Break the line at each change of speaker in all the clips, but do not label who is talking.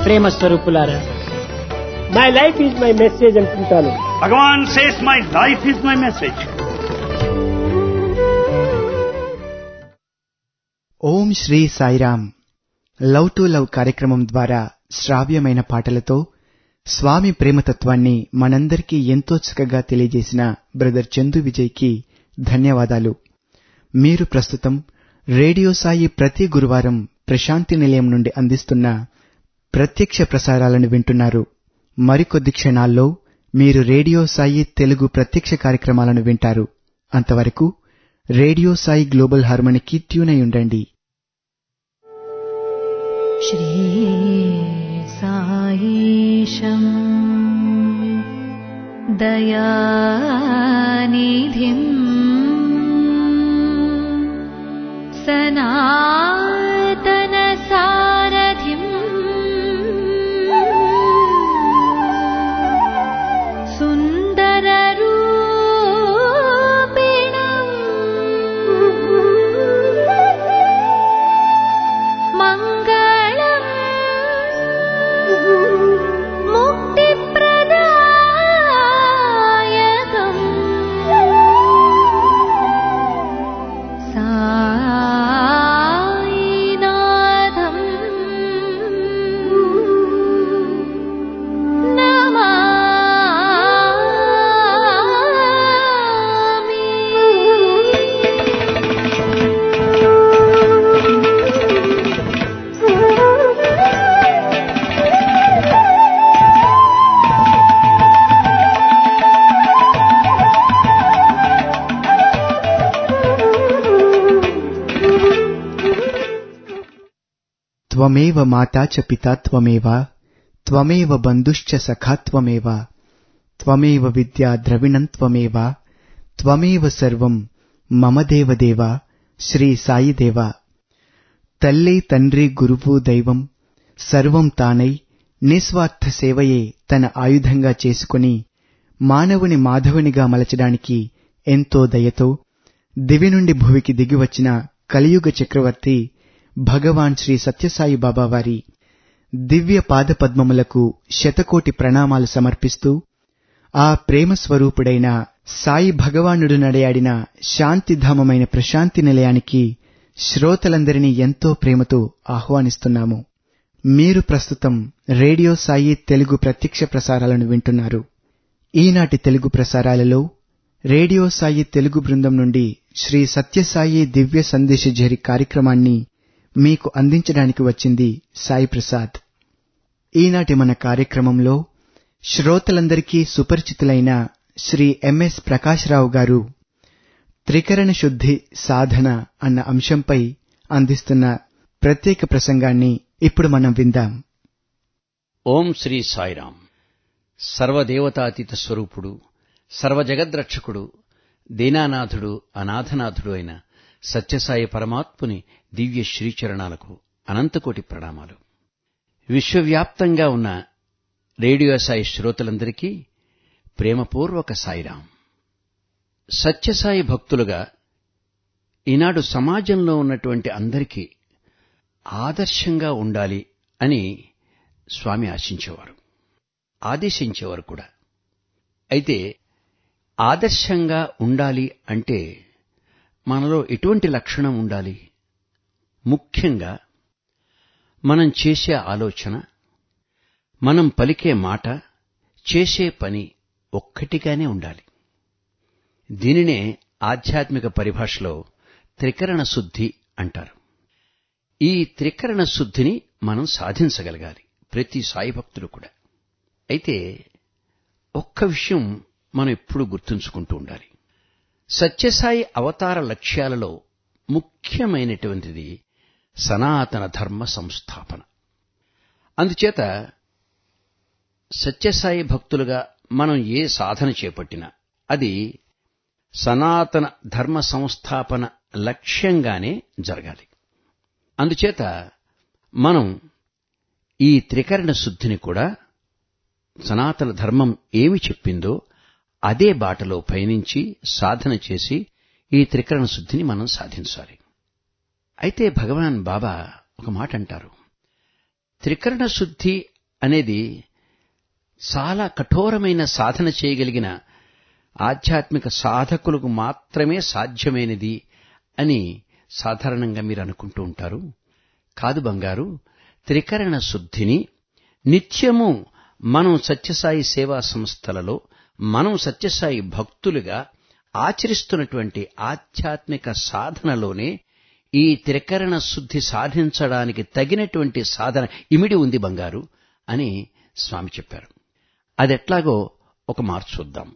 ప్రేమ స్వరూపులారా
my life is my message అంటుంటాను
Bhagavan says, My life is my message.
Om Sri Sairam love to love కార్యక్రమం ద్వారా శ్రావ్యమైన పాటలతో స్వామి ప్రేమతత్వాన్ని మనందరికీ ఎంతో చక్కగా తెలియజేసిన బ్రదర్ చందు విజయ్కి ధన్యవాదాలు మీరు ప్రస్తుతం రేడియో సాయి ప్రతి గురువారం ప్రశాంతి నిలయం నుండి అందిస్తున్న ప్రత్యక్ష ప్రసారాలను వింటున్నారు మరికొద్ది క్షణాల్లో మీరు రేడియో సాయి తెలుగు ప్రత్యక్ష కార్యక్రమాలను వింటారు అంతవరకు రేడియో సాయి గ్లోబల్ హార్మోనికి ట్యూన్ అయి ఉండండి
श्रीसायीशम् दयानिधिम् सनातनसारथिम् सुन्दररूपिणम् मङ्गलम् मुक्तिप्रदायकम् सायिनाथम्
త్వమేవ మాతా చ పితా త్వమేవ త్వమేవ బంధుశ్చ సఖా త్వమేవ త్వమేవ విద్యా ద్రవిణం త్వమేవ త్వమేవ సర్వం మమ దేవదేవ శ్రీ సాయి దేవ తల్లి తండ్రి గురువు దైవం సర్వం తానై నిస్వార్థ సేవయే తన ఆయుధంగా చేసుకుని మానవుని మాధవునిగా మలచడానికి ఎంతో దయతో దివి నుండి భువికి దిగివచ్చిన కలియుగ చక్రవర్తి భగవాన్ శ్రీ సత్యసాయి బాబా వారి దివ్య పాదపద్మములకు శతకోటి ప్రణామాలు సమర్పిస్తూ ఆ ప్రేమ స్వరూపుడైన సాయి భగవానుడు నడయాడిన శాంతిధామమైన ప్రశాంతి నిలయానికి శ్రోతలందరినీ ఎంతో ప్రేమతో ఆహ్వానిస్తున్నాము మీరు ప్రస్తుతం రేడియో సాయి తెలుగు ప్రత్యక్ష ప్రసారాలను వింటున్నారు ఈనాటి తెలుగు ప్రసారాలలో రేడియో సాయి తెలుగు బృందం నుండి శ్రీ సత్యసాయి దివ్య సందేశజరి కార్యక్రమాన్ని మీకు అందించడానికి వచ్చింది సాయి ప్రసాద్ ఈనాటి మన కార్యక్రమంలో శ్రోతలందరికీ సుపరిచితులైన శ్రీ ఎంఎస్ ప్రకాశ్రావు గారు త్రికరణ శుద్ధి సాధన అన్న అంశంపై అందిస్తున్న ప్రత్యేక ప్రసంగాన్ని ఇప్పుడు మనం విందాం
ఓం శ్రీ సాయిరాం సర్వదేవతాతీత స్వరూపుడు సర్వజగద్రక్షకుడు దీనానాథుడు అనాథనాథుడు అయిన సత్యసాయి పరమాత్ముని దివ్య శ్రీచరణాలకు అనంతకోటి ప్రణామాలు విశ్వవ్యాప్తంగా ఉన్న రేడియో సాయి శ్రోతలందరికీ ప్రేమపూర్వక సాయిరాం సత్యసాయి భక్తులుగా ఈనాడు సమాజంలో ఉన్నటువంటి అందరికీ ఆదర్శంగా ఉండాలి అని స్వామి ఆశించేవారు ఆదేశించేవారు కూడా అయితే ఆదర్శంగా ఉండాలి అంటే మనలో ఎటువంటి లక్షణం ఉండాలి ముఖ్యంగా మనం చేసే ఆలోచన మనం పలికే మాట చేసే పని ఒక్కటిగానే ఉండాలి దీనినే ఆధ్యాత్మిక పరిభాషలో త్రికరణ శుద్ధి అంటారు ఈ త్రికరణ శుద్ధిని మనం సాధించగలగాలి ప్రతి సాయి భక్తుడు కూడా అయితే ఒక్క విషయం మనం ఎప్పుడూ గుర్తుంచుకుంటూ ఉండాలి సత్యసాయి అవతార లక్ష్యాలలో ముఖ్యమైనటువంటిది సనాతన ధర్మ సంస్థాపన అందుచేత సత్యసాయి భక్తులుగా మనం ఏ సాధన చేపట్టినా అది సనాతన ధర్మ సంస్థాపన లక్ష్యంగానే జరగాలి అందుచేత మనం ఈ త్రికరణ శుద్ధిని కూడా సనాతన ధర్మం ఏమి చెప్పిందో అదే బాటలో పయనించి సాధన చేసి ఈ త్రికరణ శుద్ధిని మనం సాధించాలి అయితే భగవాన్ బాబా ఒక మాట అంటారు త్రికరణ శుద్ధి అనేది చాలా కఠోరమైన సాధన చేయగలిగిన ఆధ్యాత్మిక సాధకులకు మాత్రమే సాధ్యమైనది అని సాధారణంగా మీరు అనుకుంటూ ఉంటారు కాదు బంగారు త్రికరణ శుద్ధిని నిత్యము మనం సత్యసాయి సేవా సంస్థలలో మనం సత్యసాయి భక్తులుగా ఆచరిస్తున్నటువంటి ఆధ్యాత్మిక సాధనలోనే ఈ త్రికరణ శుద్ధి సాధించడానికి తగినటువంటి సాధన ఇమిడి ఉంది బంగారు అని స్వామి చెప్పారు అదెట్లాగో ఒక మార్చు చూద్దాం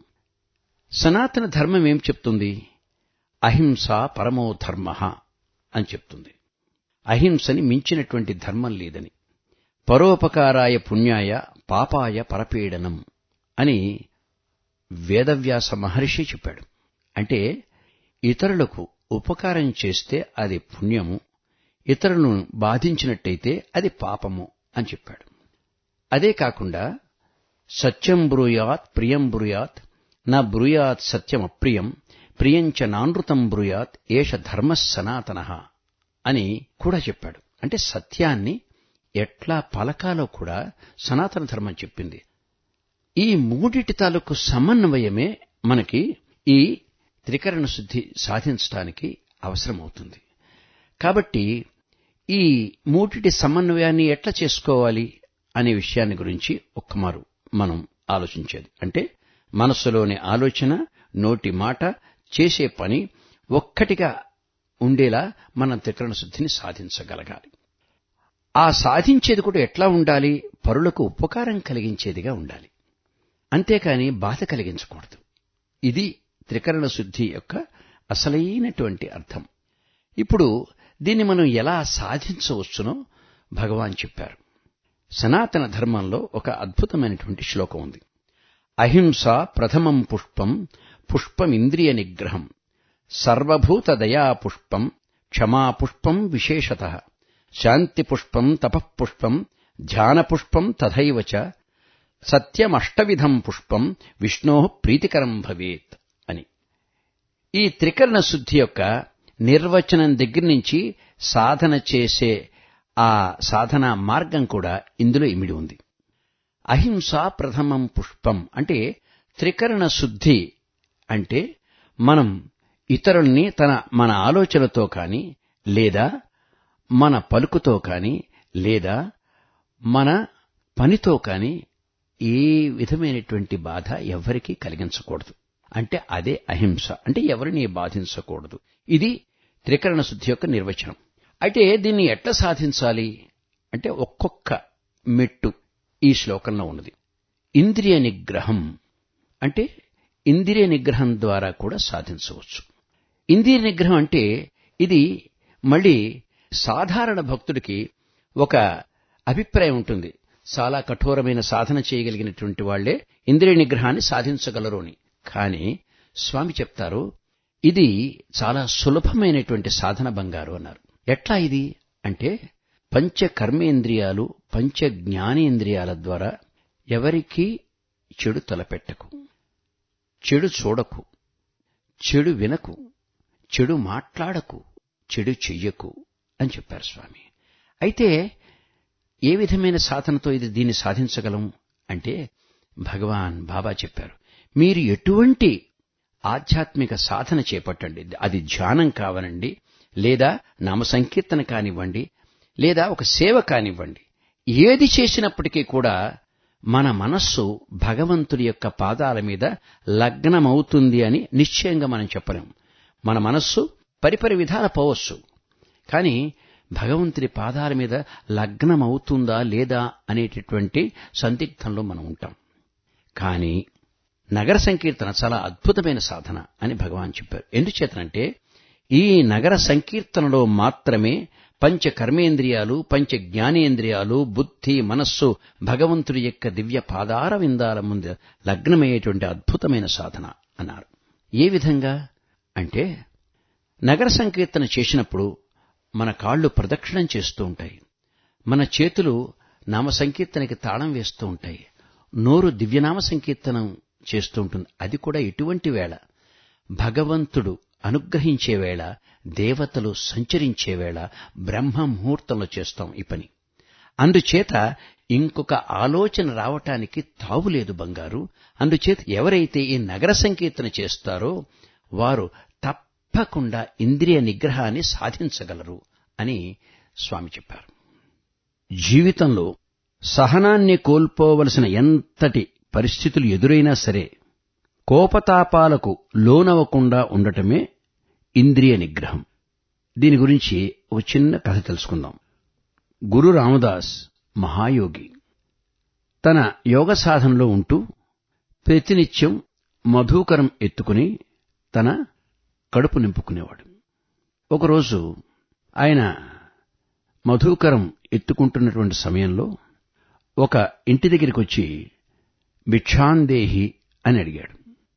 సనాతన ధర్మం ఏం చెప్తుంది అహింస పరమో ధర్మ అని చెప్తుంది అహింసని మించినటువంటి ధర్మం లేదని పరోపకారాయ పుణ్యాయ పాపాయ పరపీడనం అని వేదవ్యాస మహర్షి చెప్పాడు అంటే ఇతరులకు ఉపకారం చేస్తే అది పుణ్యము ఇతరులను బాధించినట్టయితే అది పాపము అని చెప్పాడు అదే కాకుండా సత్యం బ్రూయాత్ ప్రియం బ్రూయాత్ నా బ్రూయాత్ సత్యం అప్రియం ప్రియంచ నానృతం బ్రూయాత్ ఏష ధర్మ సనాతన అని కూడా చెప్పాడు అంటే సత్యాన్ని ఎట్లా పలకాలో కూడా సనాతన ధర్మం చెప్పింది ఈ మూడిటి తాలూకు సమన్వయమే మనకి ఈ త్రికరణ శుద్ధి సాధించడానికి అవసరమవుతుంది కాబట్టి ఈ మూటిటి సమన్వయాన్ని ఎట్లా చేసుకోవాలి అనే విషయాన్ని గురించి ఒక్కమారు మనం ఆలోచించేది అంటే మనస్సులోని ఆలోచన నోటి మాట చేసే పని ఒక్కటిగా ఉండేలా మనం త్రికరణ శుద్ధిని సాధించగలగాలి ఆ సాధించేది కూడా ఎట్లా ఉండాలి పరులకు ఉపకారం కలిగించేదిగా ఉండాలి అంతేకాని బాధ కలిగించకూడదు ఇది త్రికరణ శుద్ధి యొక్క అసలైనటువంటి అర్థం ఇప్పుడు దీన్ని మనం ఎలా సాధించవచ్చునో భగవాన్ చెప్పారు సనాతన ధర్మంలో ఒక అద్భుతమైనటువంటి శ్లోకం ఉంది అహింస ప్రథమం పుష్పం పుష్పమింద్రియ నిగ్రహం సర్వభూత దయా పుష్పం క్షమా పుష్పం విశేషత శాంతి పుష్పం తపఃపుష్పం ధ్యాన పుష్పం తథైవ చ సత్యమష్టవిధం పుష్పం విష్ణో ప్రీతికరం భవేత్ అని ఈ త్రికరణ శుద్ధి యొక్క నిర్వచనం దగ్గర నుంచి సాధన చేసే ఆ సాధన మార్గం కూడా ఇందులో ఇమిడి ఉంది అహింస ప్రథమం పుష్పం అంటే త్రికరణ శుద్ధి అంటే మనం ఇతరుల్ని తన మన ఆలోచనతో కానీ లేదా మన పలుకుతో కానీ లేదా మన పనితో కానీ ఏ విధమైనటువంటి బాధ ఎవరికీ కలిగించకూడదు అంటే అదే అహింస అంటే ఎవరిని బాధించకూడదు ఇది త్రికరణ శుద్ధి యొక్క నిర్వచనం అయితే దీన్ని ఎట్లా సాధించాలి అంటే ఒక్కొక్క మెట్టు ఈ శ్లోకంలో ఉన్నది ఇంద్రియ నిగ్రహం అంటే ఇంద్రియ నిగ్రహం ద్వారా కూడా సాధించవచ్చు ఇంద్రియ నిగ్రహం అంటే ఇది మళ్ళీ సాధారణ భక్తుడికి ఒక అభిప్రాయం ఉంటుంది చాలా కఠోరమైన సాధన చేయగలిగినటువంటి వాళ్లే ఇంద్రియ నిగ్రహాన్ని సాధించగలరు అని కానీ స్వామి చెప్తారు ఇది చాలా సులభమైనటువంటి సాధన బంగారు అన్నారు ఎట్లా ఇది అంటే పంచ కర్మేంద్రియాలు పంచ జ్ఞానేంద్రియాల ద్వారా ఎవరికీ చెడు తలపెట్టకు చెడు చూడకు చెడు వినకు చెడు మాట్లాడకు చెడు చెయ్యకు అని చెప్పారు స్వామి అయితే ఏ విధమైన సాధనతో ఇది దీన్ని సాధించగలం అంటే భగవాన్ బాబా చెప్పారు మీరు ఎటువంటి ఆధ్యాత్మిక సాధన చేపట్టండి అది ధ్యానం కావనండి లేదా నామ సంకీర్తన కానివ్వండి లేదా ఒక సేవ కానివ్వండి ఏది చేసినప్పటికీ కూడా మన మనస్సు భగవంతుడి యొక్క పాదాల మీద లగ్నమవుతుంది అని నిశ్చయంగా మనం చెప్పలేం మన మనస్సు పరిపరి విధాల పోవచ్చు కానీ భగవంతుడి పాదాల మీద లగ్నమవుతుందా లేదా అనేటటువంటి సందిగ్ధంలో మనం ఉంటాం కానీ నగర సంకీర్తన చాలా అద్భుతమైన సాధన అని భగవాన్ చెప్పారు ఎందుచేతనంటే ఈ నగర సంకీర్తనలో మాత్రమే పంచ కర్మేంద్రియాలు పంచ జ్ఞానేంద్రియాలు బుద్ధి మనస్సు భగవంతుడి యొక్క దివ్య పాదార విందాల ముందు లగ్నమయ్యేటువంటి అద్భుతమైన సాధన అన్నారు ఏ విధంగా అంటే నగర సంకీర్తన చేసినప్పుడు మన కాళ్ళు ప్రదక్షిణం చేస్తూ ఉంటాయి మన చేతులు నామ సంకీర్తనకి తాళం వేస్తూ ఉంటాయి నోరు దివ్యనామ సంకీర్తనం చేస్తూ ఉంటుంది అది కూడా ఎటువంటి వేళ భగవంతుడు అనుగ్రహించే వేళ దేవతలు సంచరించే వేళ బ్రహ్మ ముహూర్తంలో చేస్తాం ఈ పని అందుచేత ఇంకొక ఆలోచన రావటానికి తావులేదు బంగారు అందుచేత ఎవరైతే ఈ నగర సంకీర్తన చేస్తారో వారు తప్పకుండా ఇంద్రియ నిగ్రహాన్ని సాధించగలరు అని స్వామి చెప్పారు జీవితంలో సహనాన్ని కోల్పోవలసిన ఎంతటి పరిస్థితులు ఎదురైనా సరే కోపతాపాలకు లోనవ్వకుండా ఉండటమే ఇంద్రియ నిగ్రహం దీని గురించి ఒక చిన్న కథ తెలుసుకుందాం గురు రామదాస్ మహాయోగి తన యోగ సాధనలో ఉంటూ ప్రతినిత్యం మధుకరం ఎత్తుకుని తన కడుపు నింపుకునేవాడు ఒకరోజు ఆయన మధుకరం ఎత్తుకుంటున్నటువంటి సమయంలో ఒక ఇంటి దగ్గరికి వచ్చి భిక్షాందేహి అని అడిగాడు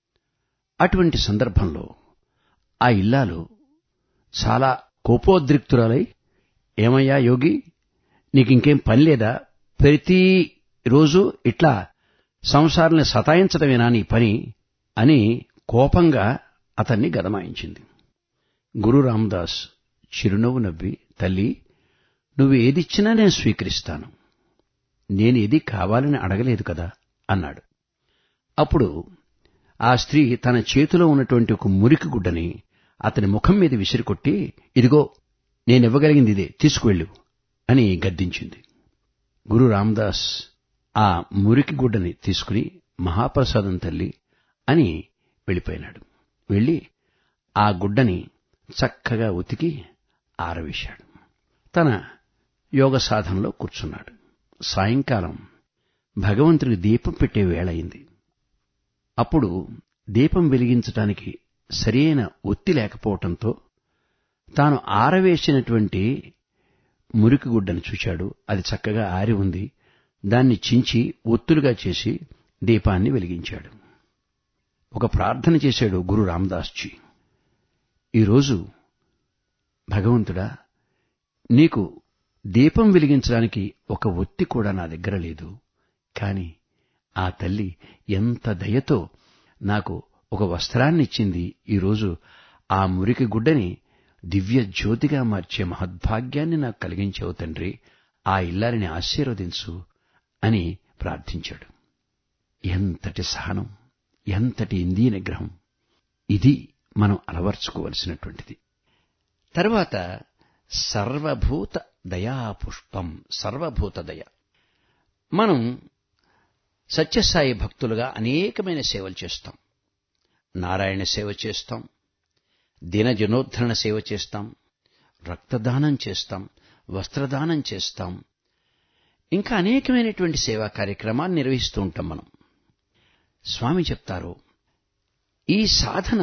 అటువంటి సందర్భంలో ఆ ఇల్లాలు చాలా కోపోద్రిక్తురాలై ఏమయ్యా యోగి నీకింకేం పని లేదా ప్రతి రోజు ఇట్లా సంసారాన్ని సతాయించడమేనా నీ పని అని కోపంగా అతన్ని గదమాయించింది గురు రామదాస్ చిరునవ్వు నవ్వి తల్లి నువ్వు ఏదిచ్చినా నేను స్వీకరిస్తాను నేనేది కావాలని అడగలేదు కదా అన్నాడు అప్పుడు ఆ స్త్రీ తన చేతిలో ఉన్నటువంటి ఒక మురికి గుడ్డని అతని ముఖం మీద విసిరికొట్టి ఇదిగో నేనివ్వగలిగింది ఇదే తీసుకువెళ్ళు అని గద్దించింది గురు రామదాస్ ఆ మురికి గుడ్డని తీసుకుని మహాప్రసాదం తల్లి అని వెళ్ళిపోయినాడు వెళ్ళి ఆ గుడ్డని చక్కగా ఉతికి ఆరవేశాడు తన యోగ సాధనలో కూర్చున్నాడు సాయంకాలం భగవంతుడి దీపం పెట్టే వేళయింది అప్పుడు దీపం వెలిగించటానికి సరైన ఒత్తి లేకపోవటంతో తాను ఆరవేసినటువంటి మురికి గుడ్డను చూశాడు అది చక్కగా ఆరి ఉంది దాన్ని చించి ఒత్తులుగా చేసి దీపాన్ని వెలిగించాడు ఒక ప్రార్థన చేశాడు గురు రామదాస్జీ ఈరోజు భగవంతుడా నీకు దీపం వెలిగించడానికి ఒక ఒత్తి కూడా నా దగ్గర లేదు కాని ఆ తల్లి ఎంత దయతో నాకు ఒక వస్త్రాన్నిచ్చింది ఈరోజు ఆ మురికి గుడ్డని దివ్య జ్యోతిగా మార్చే మహద్భాగ్యాన్ని నాకు కలిగించావు తండ్రి ఆ ఇల్లారిని ఆశీర్వదించు అని ప్రార్థించాడు ఎంతటి సహనం ఎంతటి ఇందీ నిగ్రహం ఇది మనం అలవర్చుకోవలసినటువంటిది తర్వాత సర్వభూత దయాపుష్పం సర్వభూత దయ మనం సత్యసాయి భక్తులుగా అనేకమైన సేవలు చేస్తాం నారాయణ సేవ చేస్తాం దినజనోద్ధరణ సేవ చేస్తాం రక్తదానం చేస్తాం వస్త్రదానం చేస్తాం ఇంకా అనేకమైనటువంటి సేవా కార్యక్రమాలు నిర్వహిస్తూ ఉంటాం మనం స్వామి చెప్తారు ఈ సాధన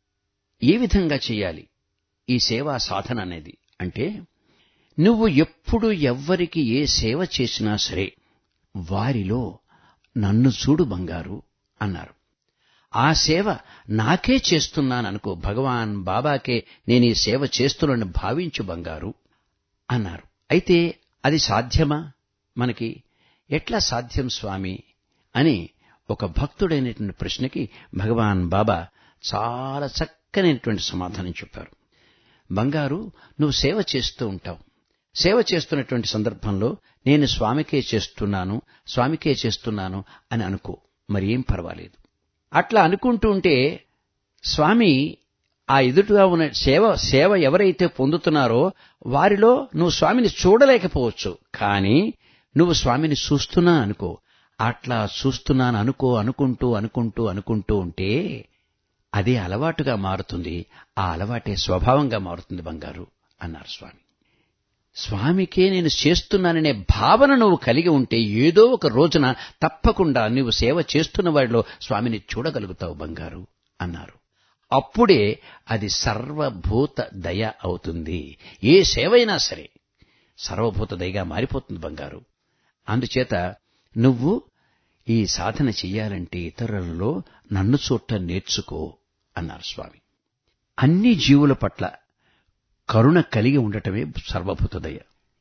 ఏ విధంగా చేయాలి ఈ సేవా సాధన అనేది అంటే నువ్వు ఎప్పుడు ఎవ్వరికి ఏ సేవ చేసినా సరే వారిలో నన్ను చూడు బంగారు అన్నారు ఆ సేవ నాకే చేస్తున్నాననుకో భగవాన్ బాబాకే నేను ఈ సేవ చేస్తున్నానని భావించు బంగారు అన్నారు అయితే అది సాధ్యమా మనకి ఎట్లా సాధ్యం స్వామి అని ఒక భక్తుడైనటువంటి ప్రశ్నకి భగవాన్ బాబా చాలా చక్కనైనటువంటి సమాధానం చెప్పారు బంగారు నువ్వు సేవ చేస్తూ ఉంటావు సేవ చేస్తున్నటువంటి సందర్భంలో నేను స్వామికే చేస్తున్నాను స్వామికే చేస్తున్నాను అని అనుకో మరి ఏం పర్వాలేదు అట్లా అనుకుంటూ ఉంటే స్వామి ఆ ఎదుటిగా ఉన్న సేవ సేవ ఎవరైతే పొందుతున్నారో వారిలో నువ్వు స్వామిని చూడలేకపోవచ్చు కానీ నువ్వు స్వామిని చూస్తున్నా అనుకో అట్లా చూస్తున్నాను అనుకో అనుకుంటూ అనుకుంటూ అనుకుంటూ ఉంటే అదే అలవాటుగా మారుతుంది ఆ అలవాటే స్వభావంగా మారుతుంది బంగారు అన్నారు స్వామి స్వామికే నేను చేస్తున్నాననే భావన నువ్వు కలిగి ఉంటే ఏదో ఒక రోజున తప్పకుండా నువ్వు సేవ చేస్తున్న వాడిలో స్వామిని చూడగలుగుతావు బంగారు అన్నారు అప్పుడే అది సర్వభూత దయ అవుతుంది ఏ సేవైనా సరే సర్వభూత దయగా మారిపోతుంది బంగారు అందుచేత నువ్వు ఈ సాధన చెయ్యాలంటే ఇతరులలో నన్ను చూడటం నేర్చుకో అన్నారు స్వామి అన్ని జీవుల పట్ల కరుణ కలిగి ఉండటమే సర్వభూత దయ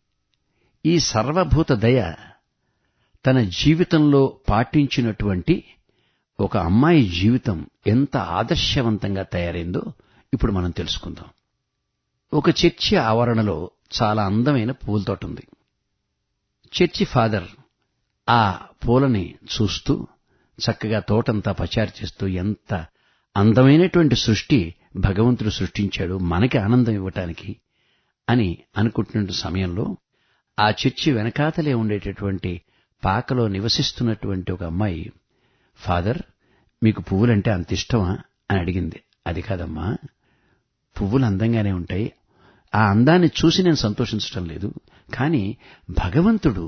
ఈ సర్వభూత దయ తన జీవితంలో పాటించినటువంటి ఒక అమ్మాయి జీవితం ఎంత ఆదర్శవంతంగా తయారైందో ఇప్పుడు మనం తెలుసుకుందాం ఒక చర్చి ఆవరణలో చాలా అందమైన పూల తోట ఉంది చర్చి ఫాదర్ ఆ పూలని చూస్తూ చక్కగా తోటంతా పచారు చేస్తూ ఎంత అందమైనటువంటి సృష్టి భగవంతుడు సృష్టించాడు మనకి ఆనందం ఇవ్వటానికి అని అనుకుంటున్న సమయంలో ఆ చర్చి వెనకాతలే ఉండేటటువంటి పాకలో నివసిస్తున్నటువంటి ఒక అమ్మాయి ఫాదర్ మీకు పువ్వులంటే అంత ఇష్టమా అని అడిగింది అది కాదమ్మా పువ్వులు అందంగానే ఉంటాయి ఆ అందాన్ని చూసి నేను సంతోషించటం లేదు కానీ భగవంతుడు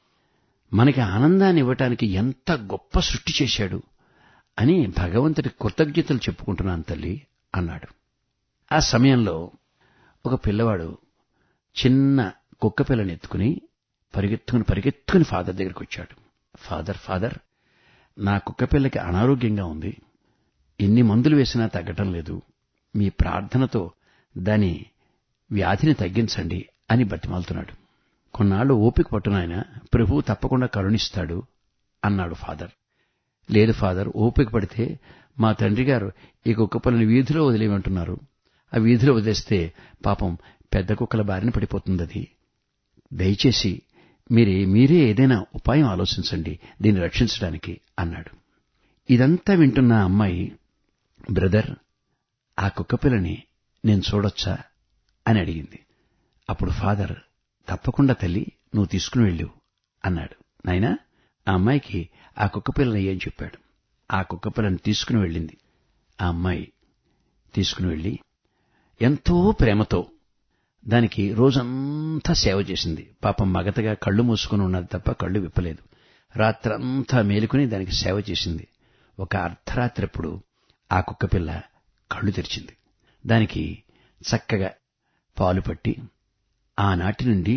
మనకి ఆనందాన్ని ఇవ్వటానికి ఎంత గొప్ప సృష్టి చేశాడు అని భగవంతుడి కృతజ్ఞతలు చెప్పుకుంటున్నాను తల్లి అన్నాడు ఆ సమయంలో ఒక పిల్లవాడు చిన్న కుక్క పిల్లని ఎత్తుకుని పరిగెత్తుకుని పరిగెత్తుకుని ఫాదర్ దగ్గరికి వచ్చాడు ఫాదర్ ఫాదర్ నా కుక్క పిల్లకి అనారోగ్యంగా ఉంది ఎన్ని మందులు వేసినా తగ్గటం లేదు మీ ప్రార్థనతో దాని వ్యాధిని తగ్గించండి అని బతిమాలుతున్నాడు కొన్నాళ్ళు ఓపిక పట్టునాయన ప్రభువు తప్పకుండా కరుణిస్తాడు అన్నాడు ఫాదర్ లేదు ఫాదర్ ఓపిక పడితే మా తండ్రి గారు ఈ కుక్క పిల్లని వీధిలో వదిలేయమంటున్నారు ఆ వీధిలో వదిలేస్తే పాపం పెద్ద కుక్కల బారిన పడిపోతుంది అది దయచేసి మీరే మీరే ఏదైనా ఉపాయం ఆలోచించండి దీన్ని రక్షించడానికి అన్నాడు ఇదంతా వింటున్న అమ్మాయి బ్రదర్ ఆ కుక్కపిల్లని నేను చూడొచ్చా అని అడిగింది అప్పుడు ఫాదర్ తప్పకుండా తల్లి నువ్వు తీసుకుని వెళ్ళు అన్నాడు నాయనా ఆ అమ్మాయికి ఆ కుక్కపిల్లని ఏం చెప్పాడు ఆ కుక్కపిల్లని తీసుకుని వెళ్ళింది ఆ అమ్మాయి తీసుకుని వెళ్ళి ఎంతో ప్రేమతో దానికి రోజంతా సేవ చేసింది పాపం మగతగా కళ్ళు మూసుకుని ఉన్నది తప్ప కళ్ళు విప్పలేదు రాత్రంతా మేలుకుని దానికి సేవ చేసింది ఒక అర్ధరాత్రప్పుడు ఆ కుక్కపిల్ల కళ్ళు తెరిచింది దానికి చక్కగా పాలు పట్టి ఆనాటి నుండి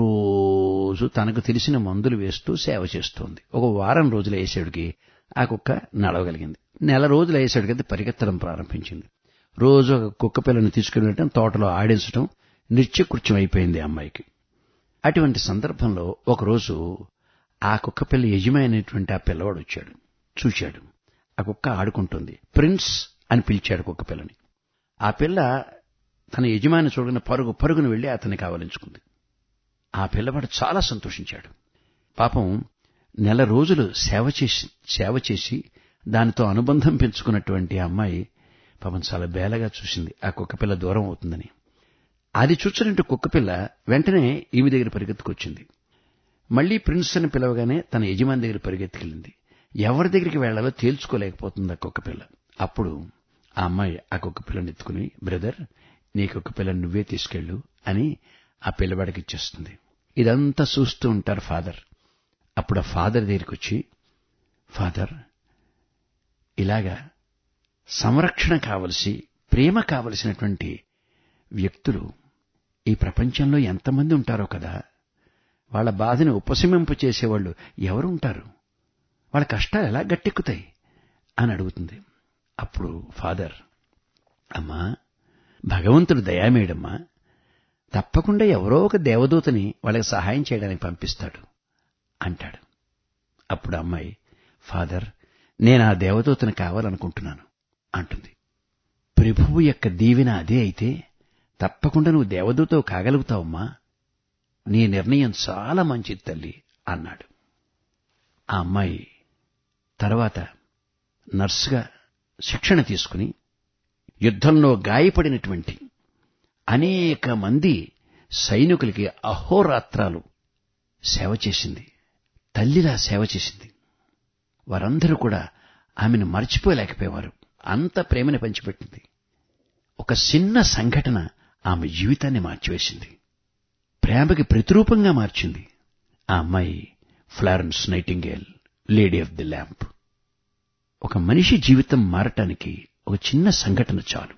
రోజు తనకు తెలిసిన మందులు వేస్తూ సేవ చేస్తోంది ఒక వారం రోజులు వేసేడికి ఆ కుక్క నడవగలిగింది నెల రోజులు వేసేడికి అది పరిగెత్తడం ప్రారంభించింది రోజు ఒక కుక్క పిల్లని తీసుకుని వెళ్ళటం తోటలో ఆడించడం నిత్యకృత్యం అయిపోయింది అమ్మాయికి అటువంటి సందర్భంలో ఒకరోజు ఆ కుక్క పిల్ల యజమానైనటువంటి ఆ పిల్లవాడు వచ్చాడు చూశాడు ఆ కుక్క ఆడుకుంటుంది ప్రిన్స్ అని పిలిచాడు కుక్క పిల్లని ఆ పిల్ల తన యజమాని చూడగానే పరుగు పరుగును వెళ్లి అతన్ని కావలించుకుంది ఆ పిల్లవాడు చాలా సంతోషించాడు పాపం నెల రోజులు సేవ చేసి సేవ చేసి దానితో అనుబంధం పెంచుకున్నటువంటి ఆ అమ్మాయి పాపం చాలా బేలగా చూసింది ఆ కుక్కపిల్ల దూరం అవుతుందని అది చూచినట్టు కుక్కపిల్ల వెంటనే ఈమె దగ్గర పరిగెత్తుకొచ్చింది మళ్లీ ప్రిన్స్ అని పిలవగానే తన యజమాని దగ్గర పరిగెత్తుకెళ్ళింది ఎవరి దగ్గరికి వెళ్లాలో తేల్చుకోలేకపోతుంది ఆ కుక్కపిల్ల అప్పుడు ఆ అమ్మాయి ఆ కుక్కపిల్లని ఎత్తుకుని బ్రదర్ నీ కుక్కపిల్లని నువ్వే తీసుకెళ్ళు అని ఆ పిల్లవాడికి ఇచ్చేస్తుంది ఇదంతా చూస్తూ ఉంటారు ఫాదర్ అప్పుడు ఆ ఫాదర్ దగ్గరికి వచ్చి ఫాదర్ ఇలాగా సంరక్షణ కావలసి ప్రేమ కావలసినటువంటి వ్యక్తులు ఈ ప్రపంచంలో ఎంతమంది ఉంటారో కదా వాళ్ళ బాధని ఉపశమింప చేసేవాళ్ళు ఎవరుంటారు వాళ్ళ కష్టాలు ఎలా గట్టెక్కుతాయి అని అడుగుతుంది అప్పుడు ఫాదర్ అమ్మా భగవంతుడు దయామేడమ్మా తప్పకుండా ఎవరో ఒక దేవదూతని వాళ్ళకి సహాయం చేయడానికి పంపిస్తాడు అంటాడు అప్పుడు అమ్మాయి ఫాదర్ నేను ఆ దేవదూతని కావాలనుకుంటున్నాను అంటుంది ప్రభువు యొక్క దీవెన అదే అయితే తప్పకుండా నువ్వు దేవదూతవు కాగలుగుతావమ్మా నీ నిర్ణయం చాలా మంచిది తల్లి అన్నాడు ఆ అమ్మాయి తర్వాత నర్సుగా శిక్షణ తీసుకుని యుద్ధంలో గాయపడినటువంటి అనేక మంది సైనికులకి అహోరాత్రాలు సేవ చేసింది తల్లిలా సేవ చేసింది వారందరూ కూడా ఆమెను మర్చిపోలేకపోయేవారు అంత ప్రేమని పంచిపెట్టింది ఒక చిన్న సంఘటన ఆమె జీవితాన్ని మార్చివేసింది ప్రేమకి ప్రతిరూపంగా మార్చింది ఆ అమ్మాయి Florence Nightingale lady of the lamp ఒక మనిషి జీవితం మారటానికి ఒక చిన్న సంఘటన చాలు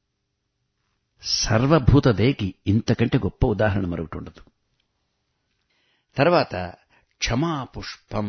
సర్వభూత దయకి ఇంతకంటే గొప్ప ఉదాహరణ మరొకటి ఉండదు తర్వాత క్షమాపుష్పం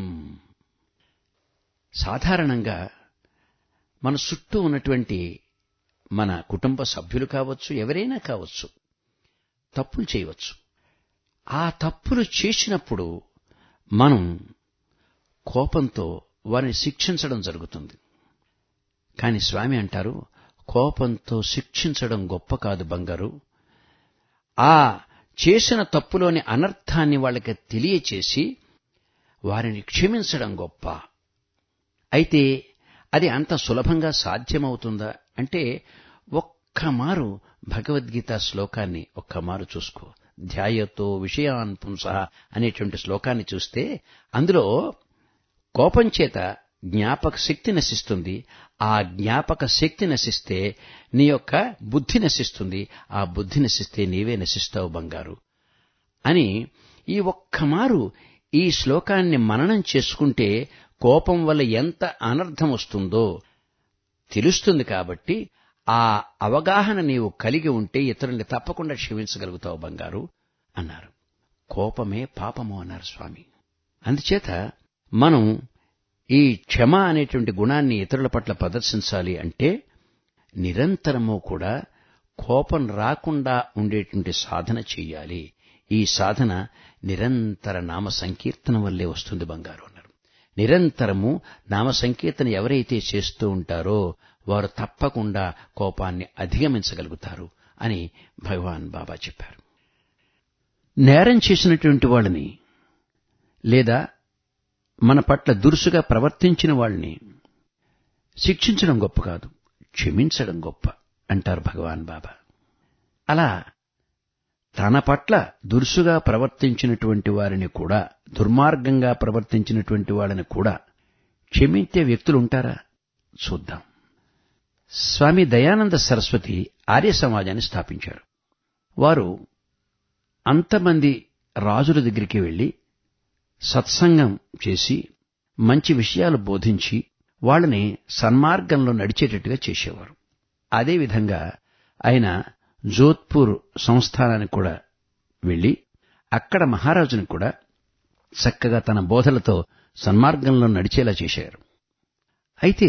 సాధారణంగా మన చుట్టూ ఉన్నటువంటి మన కుటుంబ సభ్యులు కావచ్చు ఎవరైనా కావచ్చు తప్పులు చేయవచ్చు ఆ తప్పులు చేసినప్పుడు మనం కోపంతో వారిని శిక్షించడం జరుగుతుంది కాని స్వామి అంటారు కోపంతో శిక్షించడం గొప్ప కాదు బంగారు ఆ చేసిన తప్పులోని అనర్థాన్ని వాళ్ళకి తెలియచేసి వారిని క్షమించడం గొప్ప అయితే అది అంత సులభంగా సాధ్యమవుతుందా అంటే ఒక్క మారు భగవద్గీత శ్లోకాన్ని ఒక్క మారు చూసుకో ధ్యాయతో విషయాన్ పుంస అనేటువంటి శ్లోకాన్ని చూస్తే అందులో కోపం చేత జ్ఞాపక శక్తి నశిస్తుంది ఆ జ్ఞాపక శక్తి నశిస్తే నీ యొక్క బుద్ధి నశిస్తుంది ఆ బుద్ధి నశిస్తే నీవే నశిస్తావు బంగారు అని ఈ ఒక్క మారు ఈ శ్లోకాన్ని మననం చేసుకుంటే కోపం వల్ల ఎంత అనర్థం వస్తుందో తెలుస్తుంది కాబట్టి ఆ అవగాహన నీవు కలిగి ఉంటే ఇతరుల్ని తప్పకుండా క్షమించగలుగుతావు బంగారు అన్నారు కోపమే పాపము అన్నారు స్వామి అందుచేత మనం ఈ క్షమ అనేటువంటి గుణాన్ని ఇతరుల పట్ల ప్రదర్శించాలి అంటే నిరంతరము కూడా కోపం రాకుండా ఉండేటువంటి సాధన చెయ్యాలి ఈ సాధన నిరంతర నామ సంకీర్తన వల్లే వస్తుంది బంగారు అన్నారు నిరంతరము నామ సంకీర్తన ఎవరైతే చేస్తూ ఉంటారో వారు తప్పకుండా కోపాన్ని అధిగమించగలుగుతారు అని భగవాన్ బాబా చెప్పారు నేరం చేసినటువంటి వాళ్ళని లేదా మన పట్ల దురుసుగా ప్రవర్తించిన వాళ్ళని శిక్షించడం గొప్ప కాదు క్షమించడం గొప్ప అంటారు భగవాన్ బాబా అలా తన పట్ల దురుసుగా ప్రవర్తించినటువంటి వారిని కూడా దుర్మార్గంగా ప్రవర్తించినటువంటి వాళ్ళని కూడా క్షమించే వ్యక్తులుంటారా చూద్దాం స్వామి దయానంద సరస్వతి ఆర్య సమాజాన్ని స్థాపించారు వారు అంతమంది రాజుల దగ్గరికి వెళ్లి సత్సంగం చేసి మంచి విషయాలు బోధించి వాళ్ళని సన్మార్గంలో నడిచేటట్టుగా చేసేవారు అదేవిధంగా ఆయన జోధ్పూర్ సంస్థానానికి కూడా వెళ్లి అక్కడ మహారాజుని కూడా చక్కగా తన బోధలతో సన్మార్గంలో నడిచేలా చేశారు అయితే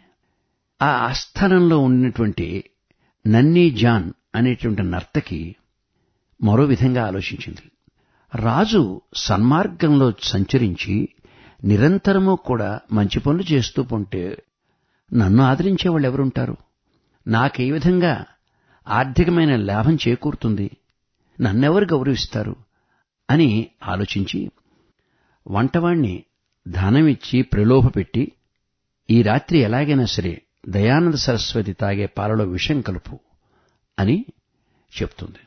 ఆ ఆస్థానంలో ఉన్నటువంటి నన్నీ జాన్ అనేటువంటి నర్తకి మరో విధంగా ఆలోచించింది రాజు సన్మార్గంలో సంచరించి నిరంతరము కూడా మంచి పనులు చేస్తూ ఉంటే నన్ను ఆదరించే వాళ్ళు ఎవరుంటారు నాకే విధంగా ఆర్థికమైన లాభం చేకూరుతుంది నన్నెవరు గౌరవిస్తారు అని ఆలోచించి వంటవాణ్ణి ధనమిచ్చి ప్రలోభపెట్టి ఈ రాత్రి ఎలాగైనా సరే దయానంద సరస్వతి తాగే పాలలో విషం కలుపు అని చెప్తుంది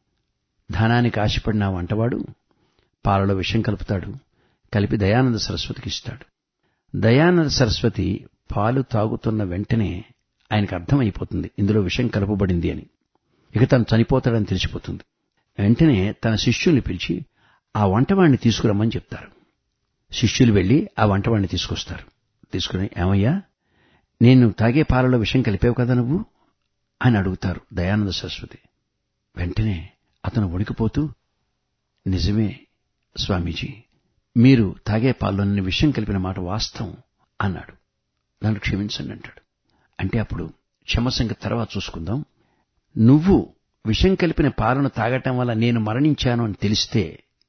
ధనానికి ఆశపడిన వంటవాడు పాలలో విషం కలుపుతాడు కలిపి దయానంద సరస్వతికి ఇస్తాడు దయానంద సరస్వతి పాలు తాగుతున్న వెంటనే ఆయనకు అర్థమైపోతుంది ఇందులో విషం కలపబడింది అని ఇక తను చనిపోతాడని తెలిసిపోతుంది వెంటనే తన శిష్యుల్ని పిలిచి ఆ వంటవాణ్ణి తీసుకురమ్మని చెప్తారు శిష్యులు వెళ్లి ఆ వంటవాణ్ణి తీసుకొస్తారు తీసుకుని ఏమయ్యా నేను తాగే పాలలో విషం కలిపావు కదా నువ్వు అని అడుగుతారు దయానంద సరస్వతి వెంటనే అతను వణికిపోతూ నిజమే స్వామీజీ మీరు తాగే పాల్లో నేను విషం కలిపిన మాట వాస్తవం అన్నాడు నన్ను క్షమించండి అంటాడు అంటే అప్పుడు క్షమసంగ తర్వాత చూసుకుందాం నువ్వు విషం కలిపిన పాలను తాగటం వల్ల నేను మరణించాను అని తెలిస్తే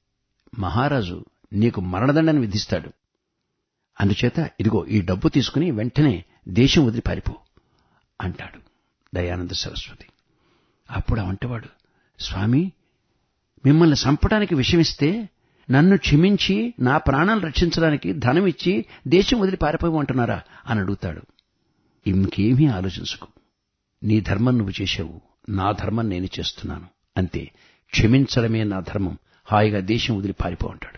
మహారాజు నీకు మరణదండని విధిస్తాడు అందుచేత ఇదిగో ఈ డబ్బు తీసుకుని వెంటనే దేశం వదిలి పారిపో అంటాడు దయానంద సరస్వతి అప్పుడు ఆ వంటవాడు స్వామి మిమ్మల్ని చంపడానికి విషమిస్తే నన్ను క్షమించి నా ప్రాణాలు రక్షించడానికి ధనం ఇచ్చి దేశం వదిలి పారిపోమంటున్నారా అని అడుగుతాడు ఇంకేమీ ఆలోచించుకు నీ ధర్మం నువ్వు చేశావు నా ధర్మం నేను చేస్తున్నాను అంతే క్షమించడమే నా ధర్మం హాయిగా దేశం వదిలి పారిపో అంటాడు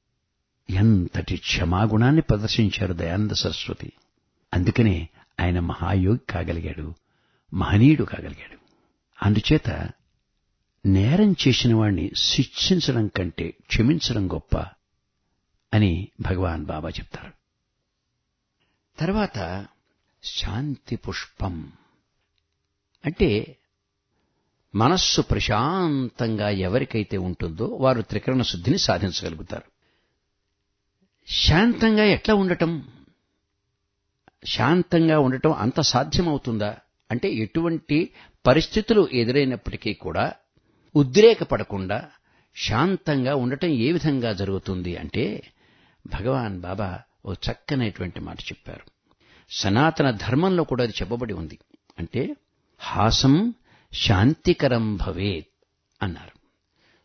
ఎంతటి క్షమాగుణాన్ని ప్రదర్శించారు దయానంద సరస్వతి అందుకనే ఆయన మహాయోగి కాగలిగాడు మహనీయుడు కాగలిగాడు అందుచేత నేరం చేసిన వాణ్ణి శిక్షించడం కంటే క్షమించడం గొప్ప అని భగవాన్ బాబా చెప్తారు తర్వాత శాంతి పుష్పం అంటే మనస్సు ప్రశాంతంగా ఎవరికైతే ఉంటుందో వారు త్రికరణ శుద్ధిని సాధించగలుగుతారు శాంతంగా ఎట్లా ఉండటం శాంతంగా ఉండటం అంత సాధ్యమవుతుందా అంటే ఎటువంటి పరిస్థితులు ఎదురైనప్పటికీ కూడా ఉద్రేకపడకుండా శాంతంగా ఉండటం ఏ విధంగా జరుగుతుంది అంటే భగవాన్ బాబా ఓ చక్కనైనటువంటి మాట చెప్పారు సనాతన ధర్మంలో కూడా అది చెప్పబడి ఉంది అంటే హాసం శాంతికరం భవేత్ అన్నారు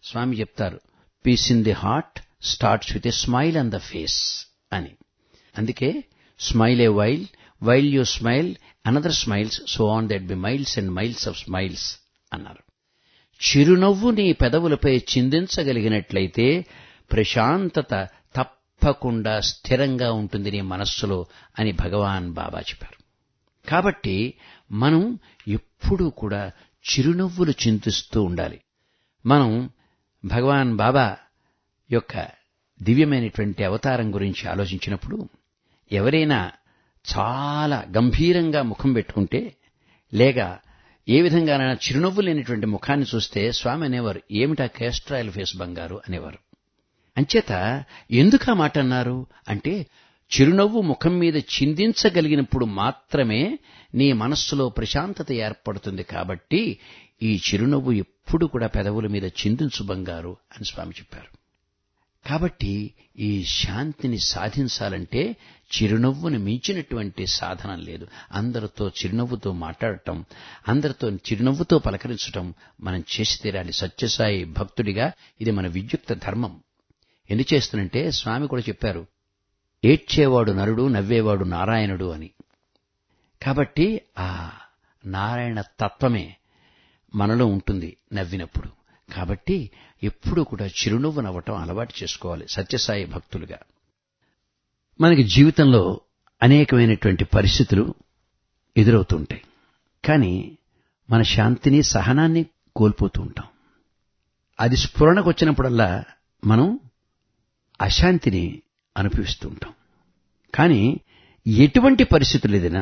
స్వామి చెప్తారు peace in the heart starts with a smile on the face అని అందుకే smile a while while you smile another smiles so on that be miles and miles of smiles అన్నారు చిరునవ్వు నీ పెదవులపై చిందించగలిగినట్లయితే ప్రశాంతత తప్పకుండా స్థిరంగా ఉంటుంది నీ మనస్సులో అని భగవాన్ బాబా చెప్పారు కాబట్టి మనం ఎప్పుడూ కూడా చిరునవ్వులు చింతిస్తూ ఉండాలి మనం భగవాన్ బాబా యొక్క దివ్యమైనటువంటి అవతారం గురించి ఆలోచించినప్పుడు ఎవరైనా చాలా గంభీరంగా ముఖం పెట్టుకుంటే లేక ఏ విధంగానైనా చిరునవ్వు లేనిటువంటి ముఖాన్ని చూస్తే స్వామి అనేవారు ఏమిటా కేస్ట్రాయల్ ఫేస్ బంగారు అనేవారు అంచేత ఎందుకు ఆ మాట అన్నారు అంటే చిరునవ్వు ముఖం మీద చిందించగలిగినప్పుడు మాత్రమే నీ మనస్సులో ప్రశాంతత ఏర్పడుతుంది కాబట్టి ఈ చిరునవ్వు ఎప్పుడు కూడా పెదవుల మీద చిందించు బంగారు అని స్వామి చెప్పారు కాబట్టి ఈ శాంతిని సాధించాలంటే చిరునవ్వుని మించినటువంటి సాధనం లేదు అందరితో చిరునవ్వుతో మాట్లాడటం అందరితో చిరునవ్వుతో పలకరించటం మనం చేసి తీరాలి సత్యసాయి భక్తుడిగా ఇది మన విద్యుక్త ధర్మం ఎందుకు చేస్తున్నంటే స్వామి కూడా చెప్పారు ఏడ్చేవాడు నరుడు నవ్వేవాడు నారాయణుడు అని కాబట్టి ఆ నారాయణ తత్వమే మనలో ఉంటుంది నవ్వినప్పుడు కాబట్టి ఎప్పుడూ కూడా చిరునవ్వు నవ్వటం అలవాటు చేసుకోవాలి సత్యసాయి భక్తులుగా మనకి జీవితంలో అనేకమైనటువంటి పరిస్థితులు ఎదురవుతుంటాయి కానీ మన శాంతిని సహనాన్ని కోల్పోతూ ఉంటాం అది స్ఫురణకు వచ్చినప్పుడల్లా మనం అశాంతిని అనుభవిస్తూ ఉంటాం కానీ ఎటువంటి పరిస్థితులు ఏదైనా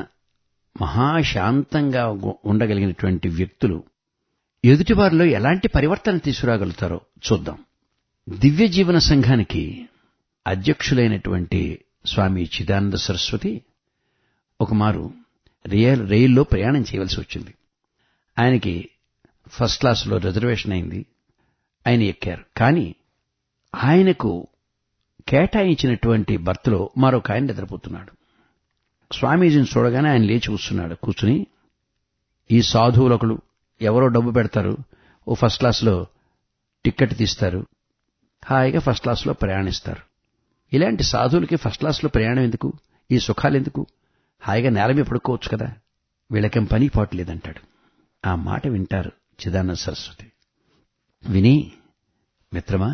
మహాశాంతంగా ఉండగలిగినటువంటి వ్యక్తులు ఎదుటివారిలో ఎలాంటి పరివర్తన తీసుకురాగలుగుతారో చూద్దాం దివ్య జీవన సంఘానికి అధ్యక్షులైనటువంటి స్వామి చిదానంద సరస్వతి ఒకమారు రియల్ రైల్లో ప్రయాణం చేయవలసి వచ్చింది ఆయనకి ఫస్ట్ క్లాసులో రిజర్వేషన్ అయింది ఆయన ఎక్కారు కానీ ఆయనకు కేటాయించినటువంటి బర్త్లో మరొక ఆయన నిద్రపోతున్నాడు స్వామీజీని చూడగానే ఆయన లేచి కూర్చున్నాడు కూర్చుని ఈ సాధువులొకడు ఎవరో డబ్బు పెడతారు ఓ ఫస్ట్ క్లాస్లో టిక్కెట్ తీస్తారు హాయిగా ఫస్ట్ క్లాస్లో ప్రయాణిస్తారు ఇలాంటి సాధువులకి ఫస్ట్ క్లాస్లో ప్రయాణం ఎందుకు ఈ సుఖాలు ఎందుకు హాయిగా నేల మీద పడుకోవచ్చు కదా వీళ్ళకేం పని పాటు లేదంటాడు ఆ మాట వింటారు చిదానంద సరస్వతి విని మిత్రమా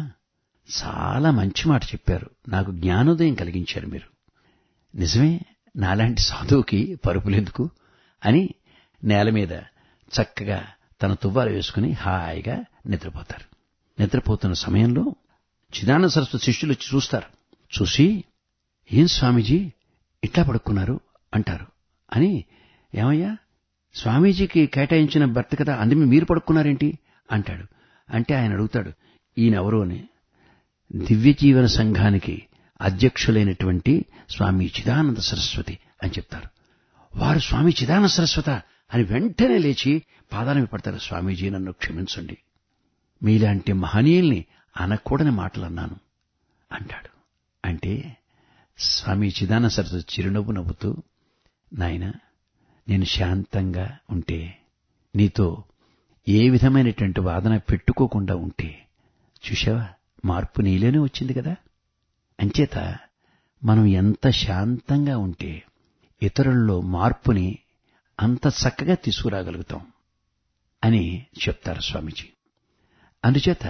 చాలా మంచి మాట చెప్పారు నాకు జ్ఞానోదయం కలిగించారు మీరు నిజమే నాలాంటి సాధువుకి పరుపులెందుకు అని నేల మీద చక్కగా తన తువ్వాలు వేసుకుని హాయిగా నిద్రపోతారు నిద్రపోతున్న సమయంలో చిదానంద సరస్వతి శిష్యులు వచ్చి చూస్తారు చూసి ఏం స్వామీజీ ఇట్లా పడుకున్నారు అంటారు అని ఏమయ్యా స్వామీజీకి కేటాయించిన భర్త కదా అందుమే మీరు పడుకున్నారేంటి అంటాడు అంటే ఆయన అడుగుతాడు ఈయనెవరు అని దివ్య జీవన సంఘానికి అధ్యక్షులైనటువంటి స్వామి చిదానంద సరస్వతి అని చెప్తారు వారు స్వామి చిదానంద సరస్వత అని వెంటనే లేచి పాదాల పడతారు స్వామీజీ నన్ను క్షమించండి మీలాంటి మహనీయుల్ని అనకూడని మాటలు అన్నాను అంటాడు అంటే స్వామి చిదానంద సరస్వతి చిరునవ్వు నవ్వుతూ నాయన నేను శాంతంగా ఉంటే నీతో ఏ విధమైనటువంటి వాదన పెట్టుకోకుండా ఉంటే చూశావా మార్పు నీలోనే వచ్చింది కదా అంచేత మనం ఎంత శాంతంగా ఉంటే ఇతరుల్లో మార్పుని అంత చక్కగా తీసుకురాగలుగుతాం అని చెప్తారు స్వామీజీ అందుచేత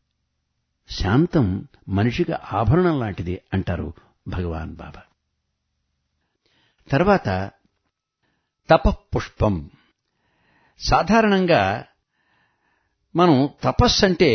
శాంతం మనిషికి ఆభరణం లాంటిది అంటారు భగవాన్ బాబా తర్వాత తపఃపుష్పం సాధారణంగా మనం తపస్సు అంటే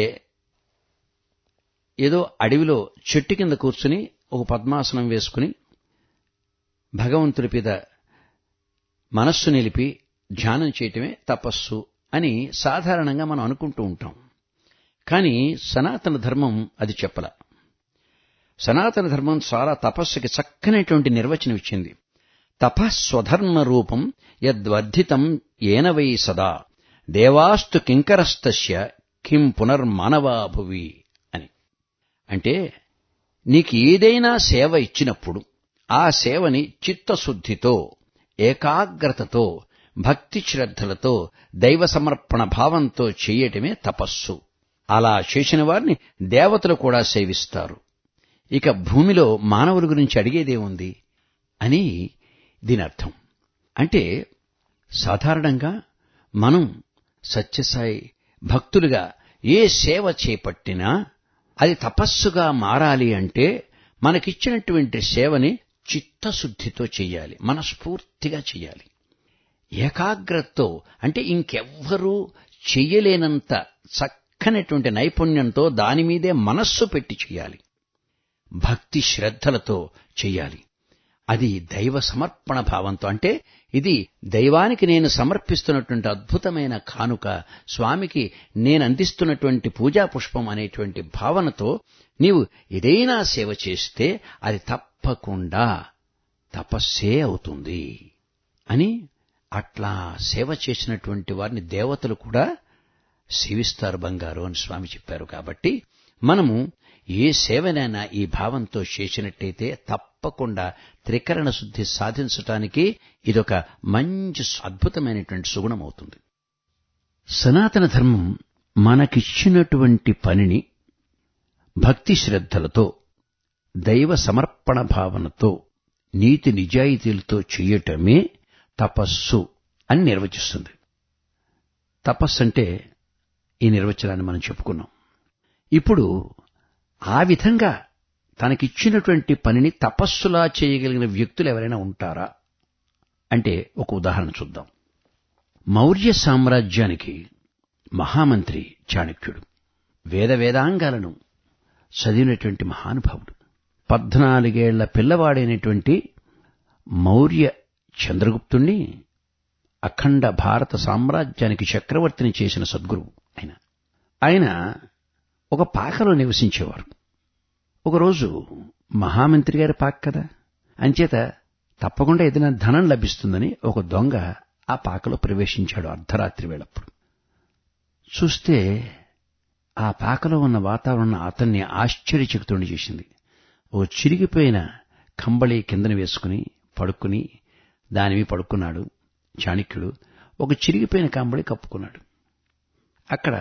ఏదో అడవిలో చెట్టు కింద కూర్చుని ఒక పద్మాసనం వేసుకుని భగవంతుడి మీద మనస్సు నిలిపి ధ్యానం చేయటమే తపస్సు అని సాధారణంగా మనం అనుకుంటూ ఉంటాం కానీ సనాతన ధర్మం అది చెప్పల సనాతన ధర్మం చాలా తపస్సుకి చక్కనటువంటి నిర్వచనం ఇచ్చింది తపస్వధర్మ రూపం యద్వర్ధితం ఏన వై సదా దేవాస్తు కింకరస్తస్య కిం పునర్మానవా భువి అని అంటే నీకు ఏదైనా సేవ ఇచ్చినప్పుడు ఆ సేవని చిత్తశుద్ధితో ఏకాగ్రతతో భక్తి శ్రద్ధలతో దైవ సమర్పణ భావంతో చేయటమే తపస్సు అలా చేసిన వారిని దేవతలు కూడా సేవిస్తారు ఇక భూమిలో మానవుల గురించి అడిగేదేముంది అని దీని అర్థం అంటే సాధారణంగా మనం సత్యసాయి భక్తులుగా ఏ సేవ చేపట్టినా అది తపస్సుగా మారాలి అంటే మనకిచ్చినటువంటి సేవని చిత్తశుద్ధితో చెయ్యాలి మనస్ఫూర్తిగా చెయ్యాలి ఏకాగ్రతతో అంటే ఇంకెవ్వరూ చెయ్యలేనంత చక్కనటువంటి నైపుణ్యంతో దాని మీదే మనస్సు పెట్టి చెయ్యాలి భక్తి శ్రద్ధలతో చెయ్యాలి అది దైవ సమర్పణ భావంతో అంటే ఇది దైవానికి నేను సమర్పిస్తున్నటువంటి అద్భుతమైన కానుక స్వామికి నేను అందిస్తున్నటువంటి పూజా పుష్పం అనేటువంటి భావనతో నీవు ఏదైనా సేవ చేస్తే అది తప్పకుండా తపస్సే అవుతుంది అని అట్లా సేవ చేసినటువంటి వారిని దేవతలు కూడా సేవిస్తారు బంగారు అని స్వామి చెప్పారు కాబట్టి మనము ఏ సేవనైనా ఈ భావంతో చేసినట్టయితే తప్పకుండా త్రికరణ శుద్ధి సాధించటానికి ఇదొక మంచి అద్భుతమైనటువంటి సుగుణం అవుతుంది సనాతన ధర్మం మనకిచ్చినటువంటి పనిని భక్తి శ్రద్ధలతో దైవ సమర్పణ భావనతో నీతి నిజాయితీలతో చెయ్యటమే తపస్సు అని నిర్వచిస్తుంది తపస్సు అంటే ఈ నిర్వచనాన్ని మనం చెప్పుకున్నాం ఇప్పుడు ఆ విధంగా తనకిచ్చినటువంటి పనిని తపస్సులా చేయగలిగిన వ్యక్తులు ఎవరైనా ఉంటారా అంటే ఒక ఉదాహరణ చూద్దాం మౌర్య సామ్రాజ్యానికి మహామంత్రి చాణక్యుడు వేద వేదాంగాలను చదివినటువంటి మహానుభావుడు పద్నాలుగేళ్ల పిల్లవాడైనటువంటి మౌర్య చంద్రగుప్తుణ్ణి అఖండ భారత సామ్రాజ్యానికి చక్రవర్తిని చేసిన సద్గురువు ఆయన ఆయన ఒక పాకలో నివసించేవారు ఒకరోజు మహామంత్రి గారి పాక కదా అంచేత తప్పకుండా ఏదైనా ధనం లభిస్తుందని ఒక దొంగ ఆ పాకలో ప్రవేశించాడు అర్ధరాత్రి వేళప్పుడు చూస్తే ఆ పాకలో ఉన్న వాతావరణం అతన్ని ఆశ్చర్యచకితుడిని చేసింది ఓ చిరిగిపోయిన కంబళి కిందన వేసుకుని పడుకుని దానివి పడుకున్నాడు చాణక్యుడు ఒక చిరిగిపోయిన కంబళి కప్పుకున్నాడు అక్కడ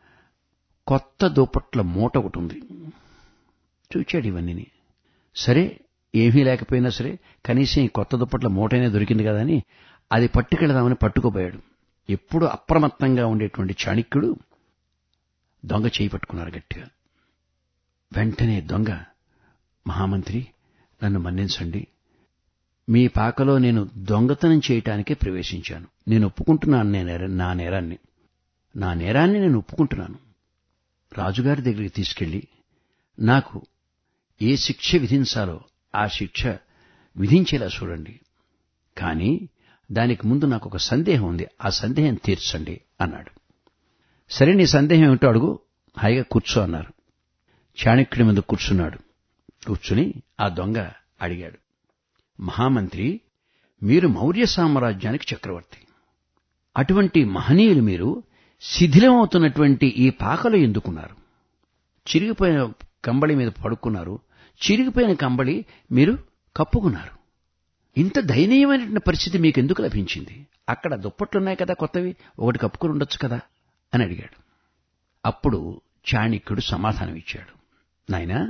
కొత్త దుప్పట్ల మూట ఒకటి ఉంది చూచాడు ఇవన్నీ సరే ఏమీ లేకపోయినా సరే కనీసం ఈ కొత్త దుప్పట్ల మూటైనా దొరికింది కదా అని అది పట్టుకెళదామని పట్టుకుపోయాడు ఎప్పుడు అప్రమత్తంగా ఉండేటువంటి చాణక్యుడు దొంగ చేయి పట్టుకున్నారు గట్టిగా వెంటనే దొంగ మహామంత్రి నన్ను మన్నించండి మీ పాకలో నేను దొంగతనం చేయటానికే ప్రవేశించాను నేను ఒప్పుకుంటున్నాను నేను నా నేరాన్ని నా నేరాన్ని నేను ఒప్పుకుంటున్నాను రాజుగారి దగ్గరికి తీసుకెళ్లి నాకు ఏ శిక్ష విధించాలో ఆ శిక్ష విధించేలా చూడండి కానీ దానికి ముందు నాకు ఒక సందేహం ఉంది ఆ సందేహం తీర్చండి అన్నాడు సరే నీ సందేహం ఏమిటో అడుగు హాయిగా కూర్చో అన్నారు చాణక్యుడి మీద కూర్చున్నాడు కూర్చుని ఆ దొంగ అడిగాడు మహామంత్రి మీరు మౌర్య సామ్రాజ్యానికి చక్రవర్తి అటువంటి మహనీయులు మీరు శిథిలమవుతున్నటువంటి ఈ పాకలో ఎందుకున్నారు చిరిగిపోయిన కంబళి మీద పడుకున్నారు చిరిగిపోయిన కంబళి మీరు కప్పుకున్నారు ఇంత దయనీయమైనటువంటి పరిస్థితి మీకు ఎందుకు లభించింది అక్కడ దుప్పట్లున్నాయి కదా కొత్తవి ఒకటి కప్పుకుని ఉండొచ్చు కదా అని అడిగాడు అప్పుడు చాణక్యుడు సమాధానం ఇచ్చాడు నాయనా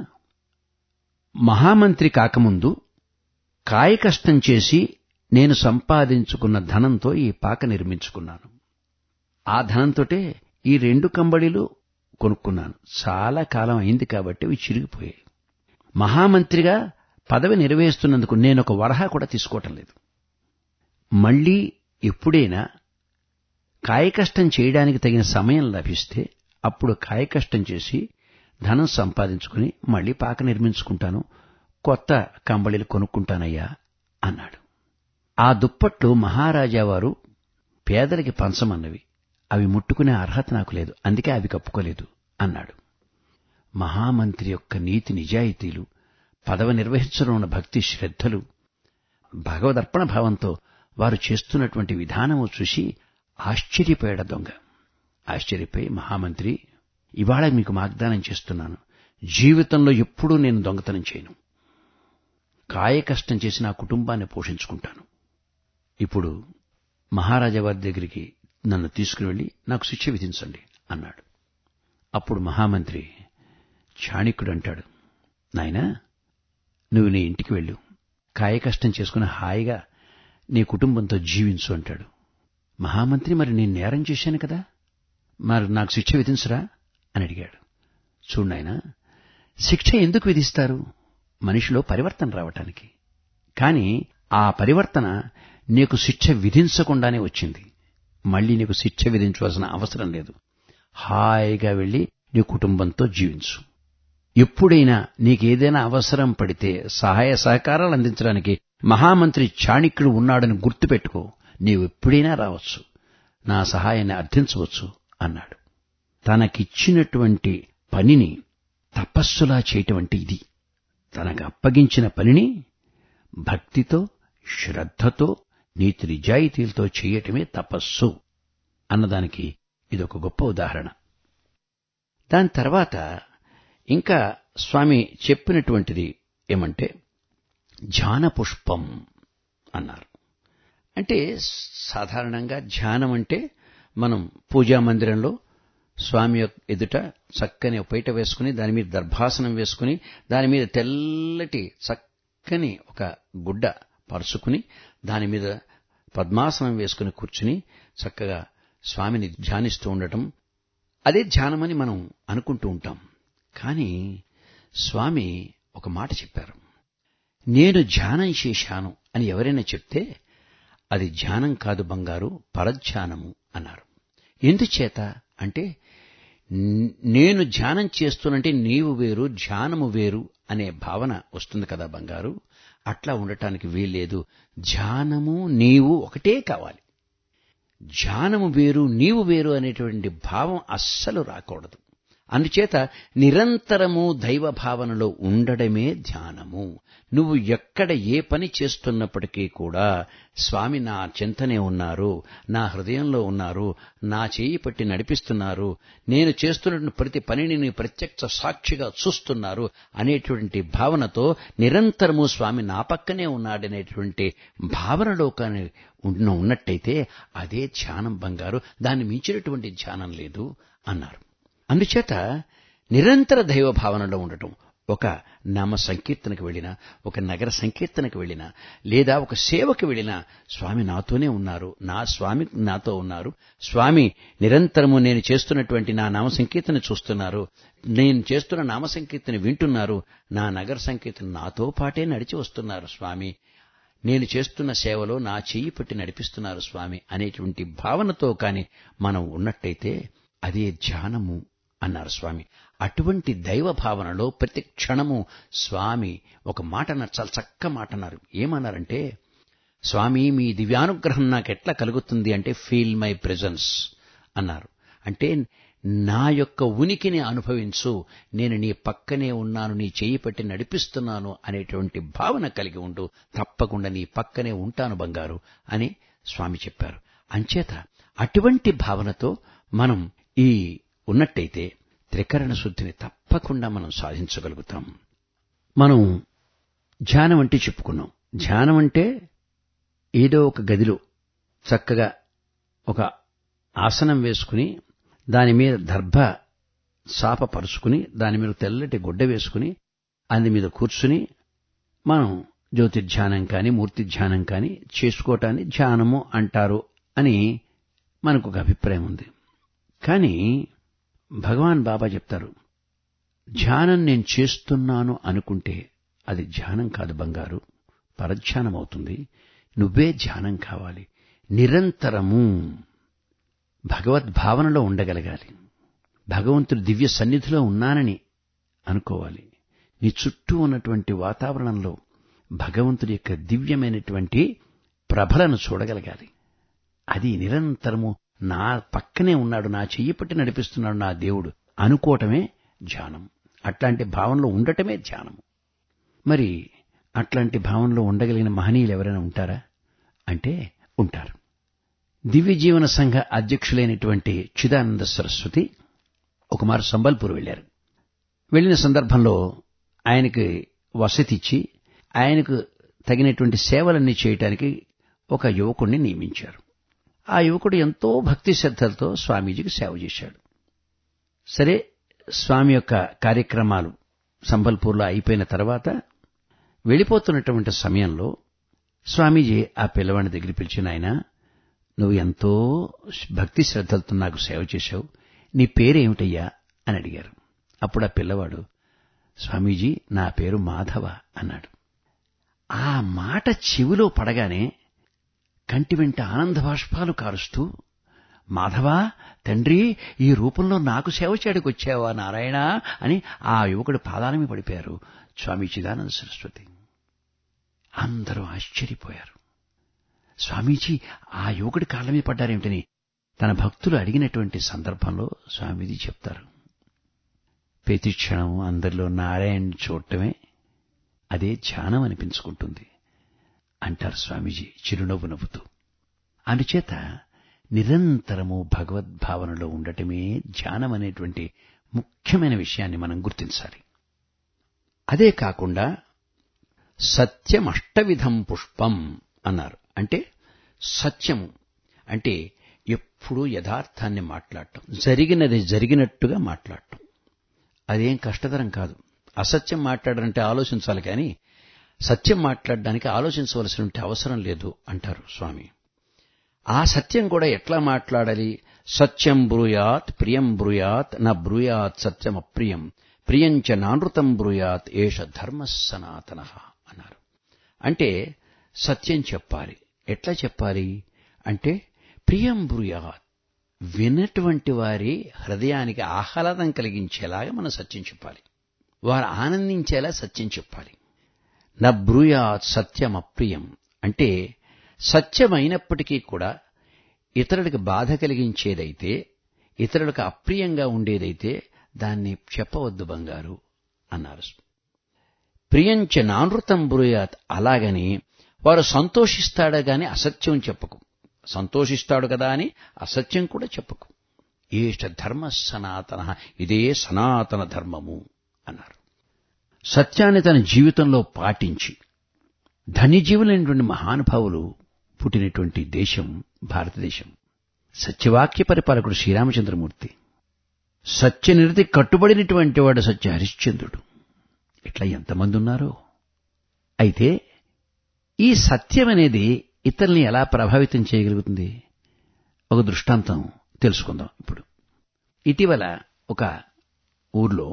మహామంత్రి కాకముందు కాయకష్టం చేసి నేను సంపాదించుకున్న ధనంతో ఈ పాక నిర్మించుకున్నాను ఆ ధనంతోటే ఈ రెండు కంబళీలు కొనుక్కున్నాను చాలా కాలం అయింది కాబట్టి అవి చిరిగిపోయాయి మహామంత్రిగా పదవి నిర్వహిస్తున్నందుకు నేను ఒక వరహా కూడా తీసుకోవటం లేదు మళ్ళీ ఎప్పుడైనా కాయకష్టం చేయడానికి తగిన సమయం లభిస్తే అప్పుడు కాయకష్టం చేసి ధనం సంపాదించుకుని మళ్ళీ పాక నిర్మించుకుంటాను కొత్త కంబళిలు కొనుక్కుంటానయ్యా అన్నాడు ఆ దుప్పట్లు మహారాజా వారు పేదలకి పంచమన్నవి అవి ముట్టుకునే అర్హత నాకు లేదు అందుకే అవి కప్పుకోలేదు అన్నాడు మహామంత్రి యొక్క నీతి నిజాయితీలు పదవి నిర్వహించడం ఉన్న భక్తి శ్రద్ధలు భగవదర్పణ భావంతో వారు చేస్తున్నటువంటి విధానము చూసి ఆశ్చర్యపోయాడు దొంగ ఆశ్చర్యపోయి మహామంత్రి ఇవాళ మీకు వాగ్దానం చేస్తున్నాను జీవితంలో ఎప్పుడూ నేను దొంగతనం చేయను కాయకష్టం చేసి నా కుటుంబాన్ని పోషించుకుంటాను ఇప్పుడు మహారాజా వారి దగ్గరికి నన్ను తీసుకుని వెళ్ళి నాకు శిక్ష విధించండి అన్నాడు అప్పుడు మహామంత్రి చాణిక్యుడు అంటాడు నాయనా నువ్వు నీ ఇంటికి వెళ్ళు కాయకష్టం చేసుకుని హాయిగా నీ కుటుంబంతో జీవించు అంటాడు మహామంత్రి మరి నేను నేరం చేశాను కదా మరి నాకు శిక్ష విధించరా అని అడిగాడు చూడు నాయనా శిక్ష ఎందుకు విధిస్తారు మనిషిలో పరివర్తన రావటానికి కాని ఆ పరివర్తన నీకు శిక్ష విధించకుండానే వచ్చింది మళ్ళీ నీకు శిక్ష విధించవలసిన అవసరం లేదు హాయిగా వెళ్ళి నీ కుటుంబంతో జీవించు ఎప్పుడైనా నీకేదైనా అవసరం పడితే సహాయ సహకారాలు అందించడానికి మహామంత్రి చాణిక్యుడు ఉన్నాడని గుర్తుపెట్టుకో నీవు ఎప్పుడైనా రావచ్చు నా సహాయాన్ని అర్థించవచ్చు అన్నాడు తనకిచ్చినటువంటి పనిని తపస్సులా చేయటం అంటే ఇది తనకు అప్పగించిన పనిని భక్తితో శ్రద్ధతో నీతి నిజాయితీలతో చేయటమే తపస్సు అన్నదానికి ఇదొక గొప్ప ఉదాహరణ దాని తర్వాత ఇంకా స్వామి చెప్పినటువంటిది ఏమంటే ధ్యాన పుష్పం అన్నారు అంటే సాధారణంగా ధ్యానం అంటే మనం పూజా మందిరంలో స్వామి యొక్క ఎదుట చక్కని పైట వేసుకుని దాని మీద దర్భాసనం వేసుకుని దాని మీద తెల్లటి చక్కని ఒక గుడ్డ పరుచుకుని దాని మీద పద్మాసనం వేసుకుని కూర్చుని చక్కగా స్వామిని ధ్యానిస్తూ ఉండటం అదే ధ్యానమని మనం అనుకుంటూ ఉంటాం కానీ స్వామి ఒక మాట చెప్పారు నేను ధ్యానం చేశాను అని ఎవరైనా చెప్తే అది ధ్యానం కాదు బంగారు పరధ్యానము అన్నారు ఎందుచేత అంటే నేను ధ్యానం చేస్తున్నంటే నీవు వేరు ధ్యానము వేరు అనే భావన వస్తుంది కదా బంగారు అట్లా ఉండటానికి వీల్లేదు ధ్యానము నీవు ఒకటే కావాలి ధ్యానము వేరు నీవు వేరు అనేటువంటి భావం అస్సలు రాకూడదు అందుచేత నిరంతరము దైవ భావనలో ఉండడమే ధ్యానము నువ్వు ఎక్కడ ఏ పని చేస్తున్నప్పటికీ కూడా స్వామి నా చింతనే ఉన్నారు నా హృదయంలో ఉన్నారు నా చేయి పట్టి నడిపిస్తున్నారు నేను చేస్తున్న ప్రతి పనిని నీ ప్రత్యక్ష సాక్షిగా చూస్తున్నారు అనేటువంటి భావనతో నిరంతరము స్వామి నా పక్కనే ఉన్నాడనేటువంటి భావనలో కానీ ఉన్న ఉన్నట్టయితే అదే ధ్యానం బంగారు దాన్ని మించినటువంటి ధ్యానం లేదు అన్నారు అందుచేత నిరంతర దైవ భావనలో ఉండటం ఒక నామ సంకీర్తనకు వెళ్ళినా ఒక నగర సంకీర్తనకు వెళ్ళినా లేదా ఒక సేవకు వెళ్ళినా స్వామి నాతోనే ఉన్నారు నా స్వామి నాతో ఉన్నారు స్వామి నిరంతరము నేను చేస్తున్నటువంటి నా నామ సంకీర్తన చూస్తున్నారు నేను చేస్తున్న నామ సంకీర్తన వింటున్నారు నా నగర సంకీర్తన నాతో పాటే నడిచి వస్తున్నారు స్వామి నేను చేస్తున్న సేవలో నా చెయ్యి పట్టి నడిపిస్తున్నారు స్వామి అనేటువంటి భావనతో కాని మనం ఉన్నట్టయితే అదే ధ్యానము అన్నారు స్వామి అటువంటి దైవ భావనలో ప్రతి క్షణము స్వామి ఒక మాట అన్నారు చాలా చక్క మాట అన్నారు ఏమన్నారంటే స్వామి మీ దివ్యానుగ్రహం నాకెట్లా కలుగుతుంది అంటే ఫీల్ మై ప్రెజెన్స్ అన్నారు అంటే నా యొక్క ఉనికిని అనుభవించు నేను నీ పక్కనే ఉన్నాను నీ చేయి పట్టి నడిపిస్తున్నాను అనేటువంటి భావన కలిగి ఉండు తప్పకుండా నీ పక్కనే ఉంటాను బంగారు అని స్వామి చెప్పారు అంచేత అటువంటి భావనతో మనం ఈ ఉన్నట్టయితే త్రికరణ శుద్ధిని తప్పకుండా మనం సాధించగలుగుతాం మనం ధ్యానం అంటే చెప్పుకున్నాం ధ్యానం అంటే ఏదో ఒక గదిలో చక్కగా ఒక ఆసనం వేసుకుని దాని మీద దర్భ సాప పరుచుకుని దాని మీద తెల్లటి గుడ్డ వేసుకుని అందు మీద కూర్చుని మనం జ్యోతిర్ధ్యానం కానీ మూర్తి ధ్యానం కానీ చేసుకోవటాన్ని ధ్యానము అంటారు అని మనకు ఒక అభిప్రాయం ఉంది కానీ భగవాన్ బాబా చెప్తారు ధ్యానం నేను చేస్తున్నాను అనుకుంటే అది ధ్యానం కాదు బంగారు పరధ్యానం అవుతుంది నువ్వే ధ్యానం కావాలి నిరంతరము భగవద్భావనలో ఉండగలగాలి భగవంతుడి దివ్య సన్నిధిలో ఉన్నానని అనుకోవాలి నీ చుట్టూ ఉన్నటువంటి వాతావరణంలో భగవంతుడి యొక్క దివ్యమైనటువంటి ప్రభలను చూడగలగాలి అది నిరంతరము నా పక్కనే ఉన్నాడు నా చెయ్యి పట్టి నడిపిస్తున్నాడు నా దేవుడు అనుకోవటమే ధ్యానం అట్లాంటి భావనలో ఉండటమే ధ్యానము మరి అట్లాంటి భావనలో ఉండగలిగిన మహనీయులు ఎవరైనా ఉంటారా అంటే ఉంటారు దివ్య జీవన సంఘ అధ్యక్షులైనటువంటి చిదానంద సరస్వతి ఒకమారు సంబల్పూర్ వెళ్లారు వెళ్లిన సందర్భంలో ఆయనకి వసతి ఇచ్చి ఆయనకు తగినటువంటి సేవలన్నీ చేయటానికి ఒక యువకుణ్ణి నియమించారు ఆ యువకుడు ఎంతో భక్తి శ్రద్ధలతో స్వామీజీకి సేవ చేశాడు సరే స్వామి యొక్క కార్యక్రమాలు సంబల్పూర్లో అయిపోయిన తర్వాత వెళ్ళిపోతున్నటువంటి సమయంలో స్వామీజీ ఆ పిల్లవాడిని దగ్గర పిలిచిన ఆయన నువ్వు ఎంతో భక్తి శ్రద్ధలతో నాకు సేవ చేశావు నీ పేరేమిటయ్యా అని అడిగారు అప్పుడు ఆ పిల్లవాడు స్వామీజీ నా పేరు మాధవ అన్నాడు ఆ మాట చెవిలో పడగానే కంటి వెంట ఆనంద బాష్పాలు కారుస్తూ మాధవా తండ్రి ఈ రూపంలో నాకు సేవ చేయడానికి వచ్చావా నారాయణ అని ఆ యువకుడు పాదాలమి పడిపోయారు స్వామి చిదానంద సరస్వతి అందరూ ఆశ్చర్యపోయారు స్వామీజీ ఆ యువకుడి కాళ్ళ మీద పడ్డారేమిటని తన భక్తులు అడిగినటువంటి సందర్భంలో స్వామీజీ చెప్తారు ప్రతి క్షణం అందరిలో నారాయణ చూడటమే అదే ధ్యానం అనిపించుకుంటుంది అంటారు స్వామీజీ చిరునవ్వు నవ్వుతూ అందుచేత నిరంతరము భగవద్భావనలో ఉండటమే ధ్యానం అనేటువంటి ముఖ్యమైన విషయాన్ని మనం గుర్తించాలి అదే కాకుండా సత్యమష్టవిధం పుష్పం అన్నారు అంటే సత్యము అంటే ఎప్పుడూ యథార్థాన్ని మాట్లాడటం జరిగినది జరిగినట్టుగా మాట్లాడటం అదేం కష్టతరం కాదు అసత్యం మాట్లాడాలంటే ఆలోచించాలి కానీ సత్యం మాట్లాడడానికి ఆలోచించవలసిన అవసరం లేదు అంటారు స్వామి ఆ సత్యం కూడా ఎట్లా మాట్లాడాలి సత్యం బ్రూయాత్ ప్రియం బ్రూయాత్ నా బ్రూయాత్ సత్యం అప్రియం ప్రియంచ నానృతం బ్రూయాత్ ఏష ధర్మ సనాతన అన్నారు అంటే సత్యం చెప్పాలి ఎట్లా చెప్పాలి అంటే ప్రియం బ్రూయాత్ విన్నటువంటి వారి హృదయానికి ఆహ్లాదం కలిగించేలాగా మనం సత్యం చెప్పాలి వారు ఆనందించేలా సత్యం చెప్పాలి నా బ్రూయాత్ సత్యం అప్రియం అంటే సత్యమైనప్పటికీ కూడా ఇతరులకు బాధ కలిగించేదైతే ఇతరులకు అప్రియంగా ఉండేదైతే దాన్ని చెప్పవద్దు బంగారు అన్నారు ప్రియంచ నానృతం బ్రూయాత్ అలాగని వారు సంతోషిస్తాడా గాని అసత్యం చెప్పకు సంతోషిస్తాడు కదా అని అసత్యం కూడా చెప్పకు ఏష ధర్మ సనాతన ఇదే సనాతన ధర్మము అన్నారు సత్యాన్ని తన జీవితంలో పాటించి ధన్యజీవులైనటువంటి మహానుభావులు పుట్టినటువంటి దేశం భారతదేశం సత్యవాక్య పరిపాలకుడు శ్రీరామచంద్రమూర్తి సత్యనిరతి కట్టుబడినటువంటి వాడు సత్య హరిశ్చంద్రుడు ఇట్లా ఎంతమంది ఉన్నారో అయితే ఈ సత్యం అనేది ఇతరుల్ని ఎలా ప్రభావితం చేయగలుగుతుంది ఒక దృష్టాంతం తెలుసుకుందాం ఇప్పుడు ఇటీవల ఒక ఊర్లో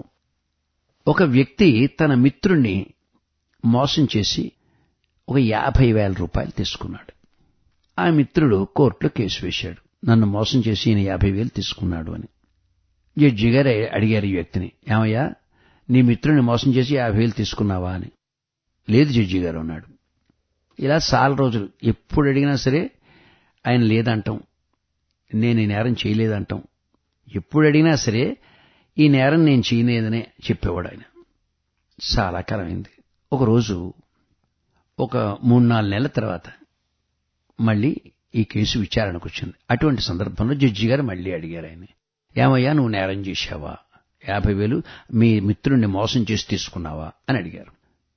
ఒక వ్యక్తి తన మిత్రుణ్ణి మోసం చేసి ఒక యాభై వేల రూపాయలు తీసుకున్నాడు ఆ మిత్రుడు కోర్టులో కేసు వేశాడు నన్ను మోసం చేసి ఈయన యాభై వేలు తీసుకున్నాడు అని జడ్జి గారు అడిగారు ఈ వ్యక్తిని ఏమయ్యా నీ మిత్రుని మోసం చేసి యాభై వేలు తీసుకున్నావా అని లేదు జడ్జి గారు అన్నాడు ఇలా చాలా రోజులు ఎప్పుడు అడిగినా సరే ఆయన లేదంటాం నేను ఈ నేరం చేయలేదంటాం ఎప్పుడు అడిగినా సరే ఈ నేరం నేను చేయలేదనే చెప్పేవాడు ఆయన చాలా కాలమైంది ఒకరోజు ఒక మూడు నాలుగు నెలల తర్వాత మళ్ళీ ఈ కేసు విచారణకు వచ్చింది అటువంటి సందర్భంలో జడ్జి గారు మళ్ళీ అడిగారు ఆయన ఏమయ్యా నువ్వు నేరం చేశావా యాభై వేలు మీ మిత్రుణ్ణి మోసం చేసి తీసుకున్నావా అని అడిగారు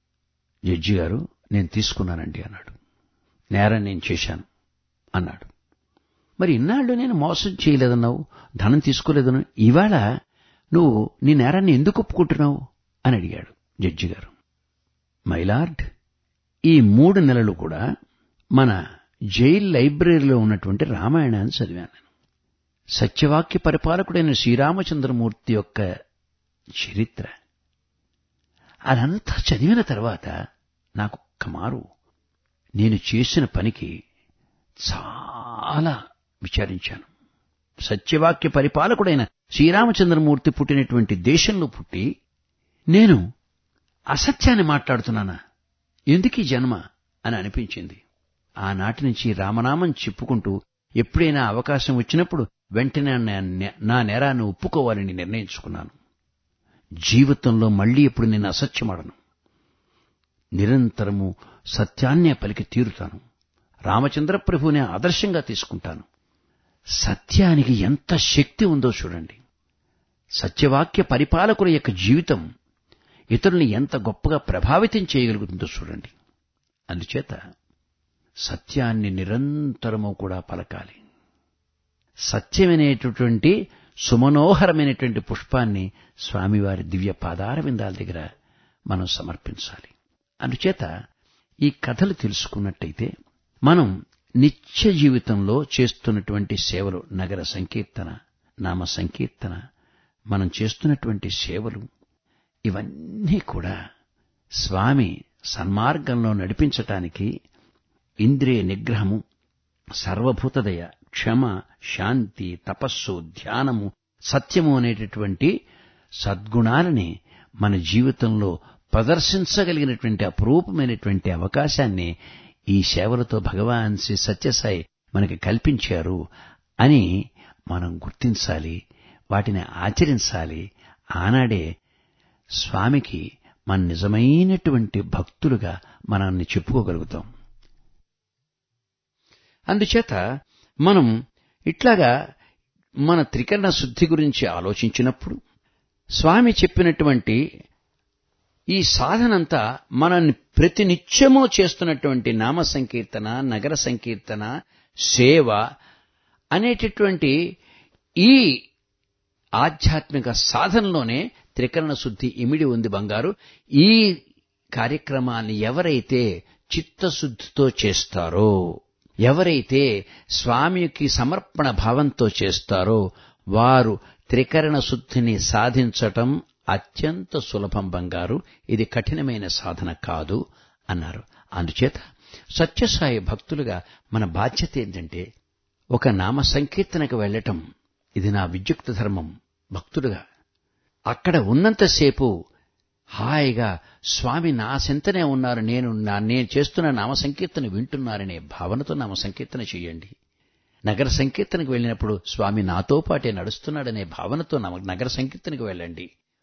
జడ్జి గారు నేను తీసుకున్నానండి అన్నాడు నేరం నేను చేశాను అన్నాడు మరి ఇన్నాళ్ళు నేను మోసం చేయలేదన్నావు ధనం తీసుకోలేదన్నావు ఇవాళ నువ్వు నీ నేరాన్ని ఎందుకు ఒప్పుకుంటున్నావు అని అడిగాడు జడ్జి గారు మైలార్డ్ ఈ మూడు నెలలు కూడా మన జైల్ లైబ్రరీలో ఉన్నటువంటి రామాయణాన్ని చదివాను నేను సత్యవాక్య పరిపాలకుడైన శ్రీరామచంద్రమూర్తి యొక్క చరిత్ర అదంతా చదివిన తర్వాత నాకు ఒక్కమారు నేను చేసిన పనికి చాలా విచారించాను సత్యవాక్య పరిపాలకుడైన శ్రీరామచంద్రమూర్తి పుట్టినటువంటి దేశంలో పుట్టి నేను అసత్యాన్ని మాట్లాడుతున్నానా ఎందుకీ జన్మ అని అనిపించింది ఆనాటి నుంచి రామనామం చెప్పుకుంటూ ఎప్పుడైనా అవకాశం వచ్చినప్పుడు వెంటనే నా నేరాన్ని ఒప్పుకోవాలని నిర్ణయించుకున్నాను జీవితంలో మళ్లీ ఎప్పుడు నేను అసత్యమాడను నిరంతరము సత్యాన్నే పలికి తీరుతాను రామచంద్ర ప్రభువునే ఆదర్శంగా తీసుకుంటాను సత్యానికి ఎంత శక్తి ఉందో చూడండి సత్యవాక్య పరిపాలకుల యొక్క జీవితం ఇతరుల్ని ఎంత గొప్పగా ప్రభావితం చేయగలుగుతుందో చూడండి అందుచేత సత్యాన్ని నిరంతరము కూడా పలకాలి సత్యమనేటటువంటి సుమనోహరమైనటువంటి పుష్పాన్ని స్వామివారి దివ్య పాదార విందాల దగ్గర మనం సమర్పించాలి అందుచేత ఈ కథలు తెలుసుకున్నట్టయితే మనం నిత్య జీవితంలో చేస్తున్నటువంటి సేవలు నగర సంకీర్తన నామ సంకీర్తన మనం చేస్తున్నటువంటి సేవలు ఇవన్నీ కూడా స్వామి సన్మార్గంలో నడిపించటానికి ఇంద్రియ నిగ్రహము సర్వభూతదయ క్షమ శాంతి తపస్సు ధ్యానము సత్యము అనేటటువంటి సద్గుణాలని మన జీవితంలో ప్రదర్శించగలిగినటువంటి అపురూపమైనటువంటి అవకాశాన్ని ఈ సేవలతో భగవాన్ శ్రీ సత్యసాయి మనకి కల్పించారు అని మనం గుర్తించాలి వాటిని ఆచరించాలి ఆనాడే స్వామికి మన నిజమైనటువంటి భక్తులుగా మనల్ని చెప్పుకోగలుగుతాం అందుచేత మనం ఇట్లాగా మన త్రికరణ శుద్ధి గురించి ఆలోచించినప్పుడు స్వామి చెప్పినటువంటి ఈ సాధనంతా మనల్ని ప్రతినిత్యము చేస్తున్నటువంటి నామ సంకీర్తన నగర సంకీర్తన సేవ అనేటటువంటి ఈ ఆధ్యాత్మిక సాధనలోనే త్రికరణ శుద్ధి ఇమిడి ఉంది బంగారు ఈ కార్యక్రమాన్ని ఎవరైతే చిత్తశుద్ధితో చేస్తారో ఎవరైతే స్వామికి సమర్పణ భావంతో చేస్తారో వారు త్రికరణ శుద్ధిని సాధించటం అత్యంత సులభం బంగారు ఇది కఠినమైన సాధన కాదు అన్నారు అందుచేత సత్యసాయి భక్తులుగా మన బాధ్యత ఏంటంటే ఒక నామ సంకీర్తనకు వెళ్ళటం ఇది నా విద్యుక్త ధర్మం భక్తుడుగా అక్కడ ఉన్నంతసేపు హాయిగా స్వామి నా సింతనే ఉన్నారు నేను నా నేను చేస్తున్న నామ సంకీర్తన వింటున్నారనే భావనతో నామ సంకీర్తన చేయండి నగర సంకీర్తనకు వెళ్ళినప్పుడు స్వామి నాతో పాటే నడుస్తున్నాడనే భావనతో నమ- నగర సంకీర్తనకు వెళ్ళండి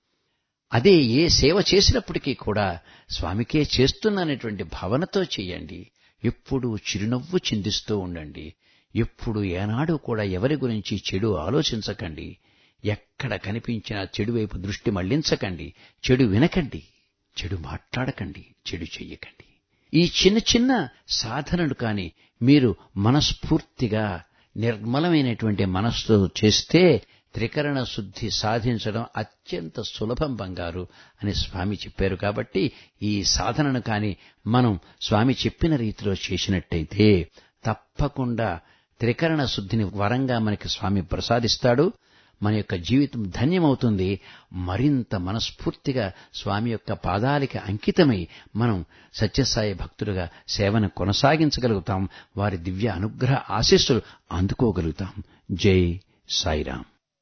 అదే ఏ సేవ చేసినప్పటికీ కూడా స్వామికే చేస్తున్నానటువంటి భావనతో చేయండి ఎప్పుడు చిరునవ్వు చిందిస్తూ ఉండండి ఎప్పుడు ఏనాడు కూడా ఎవరి గురించి చెడు ఆలోచించకండి ఎక్కడ కనిపించినా చెడు వైపు దృష్టి మళ్లించకండి చెడు వినకండి చెడు మాట్లాడకండి చెడు చెయ్యకండి ఈ చిన్న చిన్న సాధనలు కాని మీరు మనస్ఫూర్తిగా నిర్మలమైనటువంటి మనస్సుతో చేస్తే త్రికరణ శుద్ధి సాధించడం అత్యంత సులభం బంగారు అని స్వామి చెప్పారు కాబట్టి ఈ సాధనను కాని మనం స్వామి చెప్పిన రీతిలో చేసినట్టయితే తప్పకుండా త్రికరణ శుద్ధిని వరంగా మనకి స్వామి ప్రసాదిస్తాడు మన యొక్క జీవితం ధన్యమవుతుంది మరింత మనస్ఫూర్తిగా స్వామి యొక్క పాదాలకి అంకితమై మనం సత్యసాయి భక్తులుగా సేవను కొనసాగించగలుగుతాం వారి దివ్య అనుగ్రహ ఆశీస్సులు అందుకోగలుగుతాం జై సాయిరాం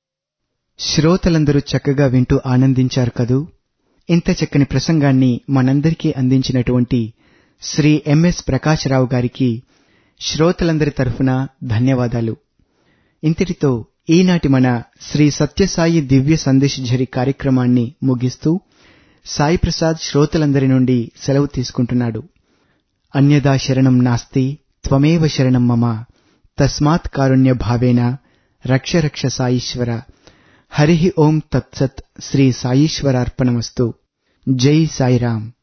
శ్రోతలందరూ చక్కగా వింటూ ఆనందించారు కదూ ఇంత చక్కని ప్రసంగాన్ని మనందరికీ అందించినటువంటి శ్రీ ఎంఎస్ ప్రకాశరావు గారికి శ్రోతలందరి తరఫున ధన్యవాదాలు ఇంతటితో ఈనాటి మన శ్రీ సత్యసాయి దివ్య సందేశఝరి కార్యక్రమాన్ని ముగిస్తూ సాయి ప్రసాద్ శ్రోతలందరి నుండి సెలవు తీసుకుంటున్నాడు అన్యదా శరణం నాస్తి త్వమేవ శరణం మమ తస్మాత్ కారుణ్య భావేన రక్ష రక్ష సాయీశ్వర హరి ఓం తత్సత్ శ్రీ సాయీశ్వరార్పణమస్తు జై సాయిరాం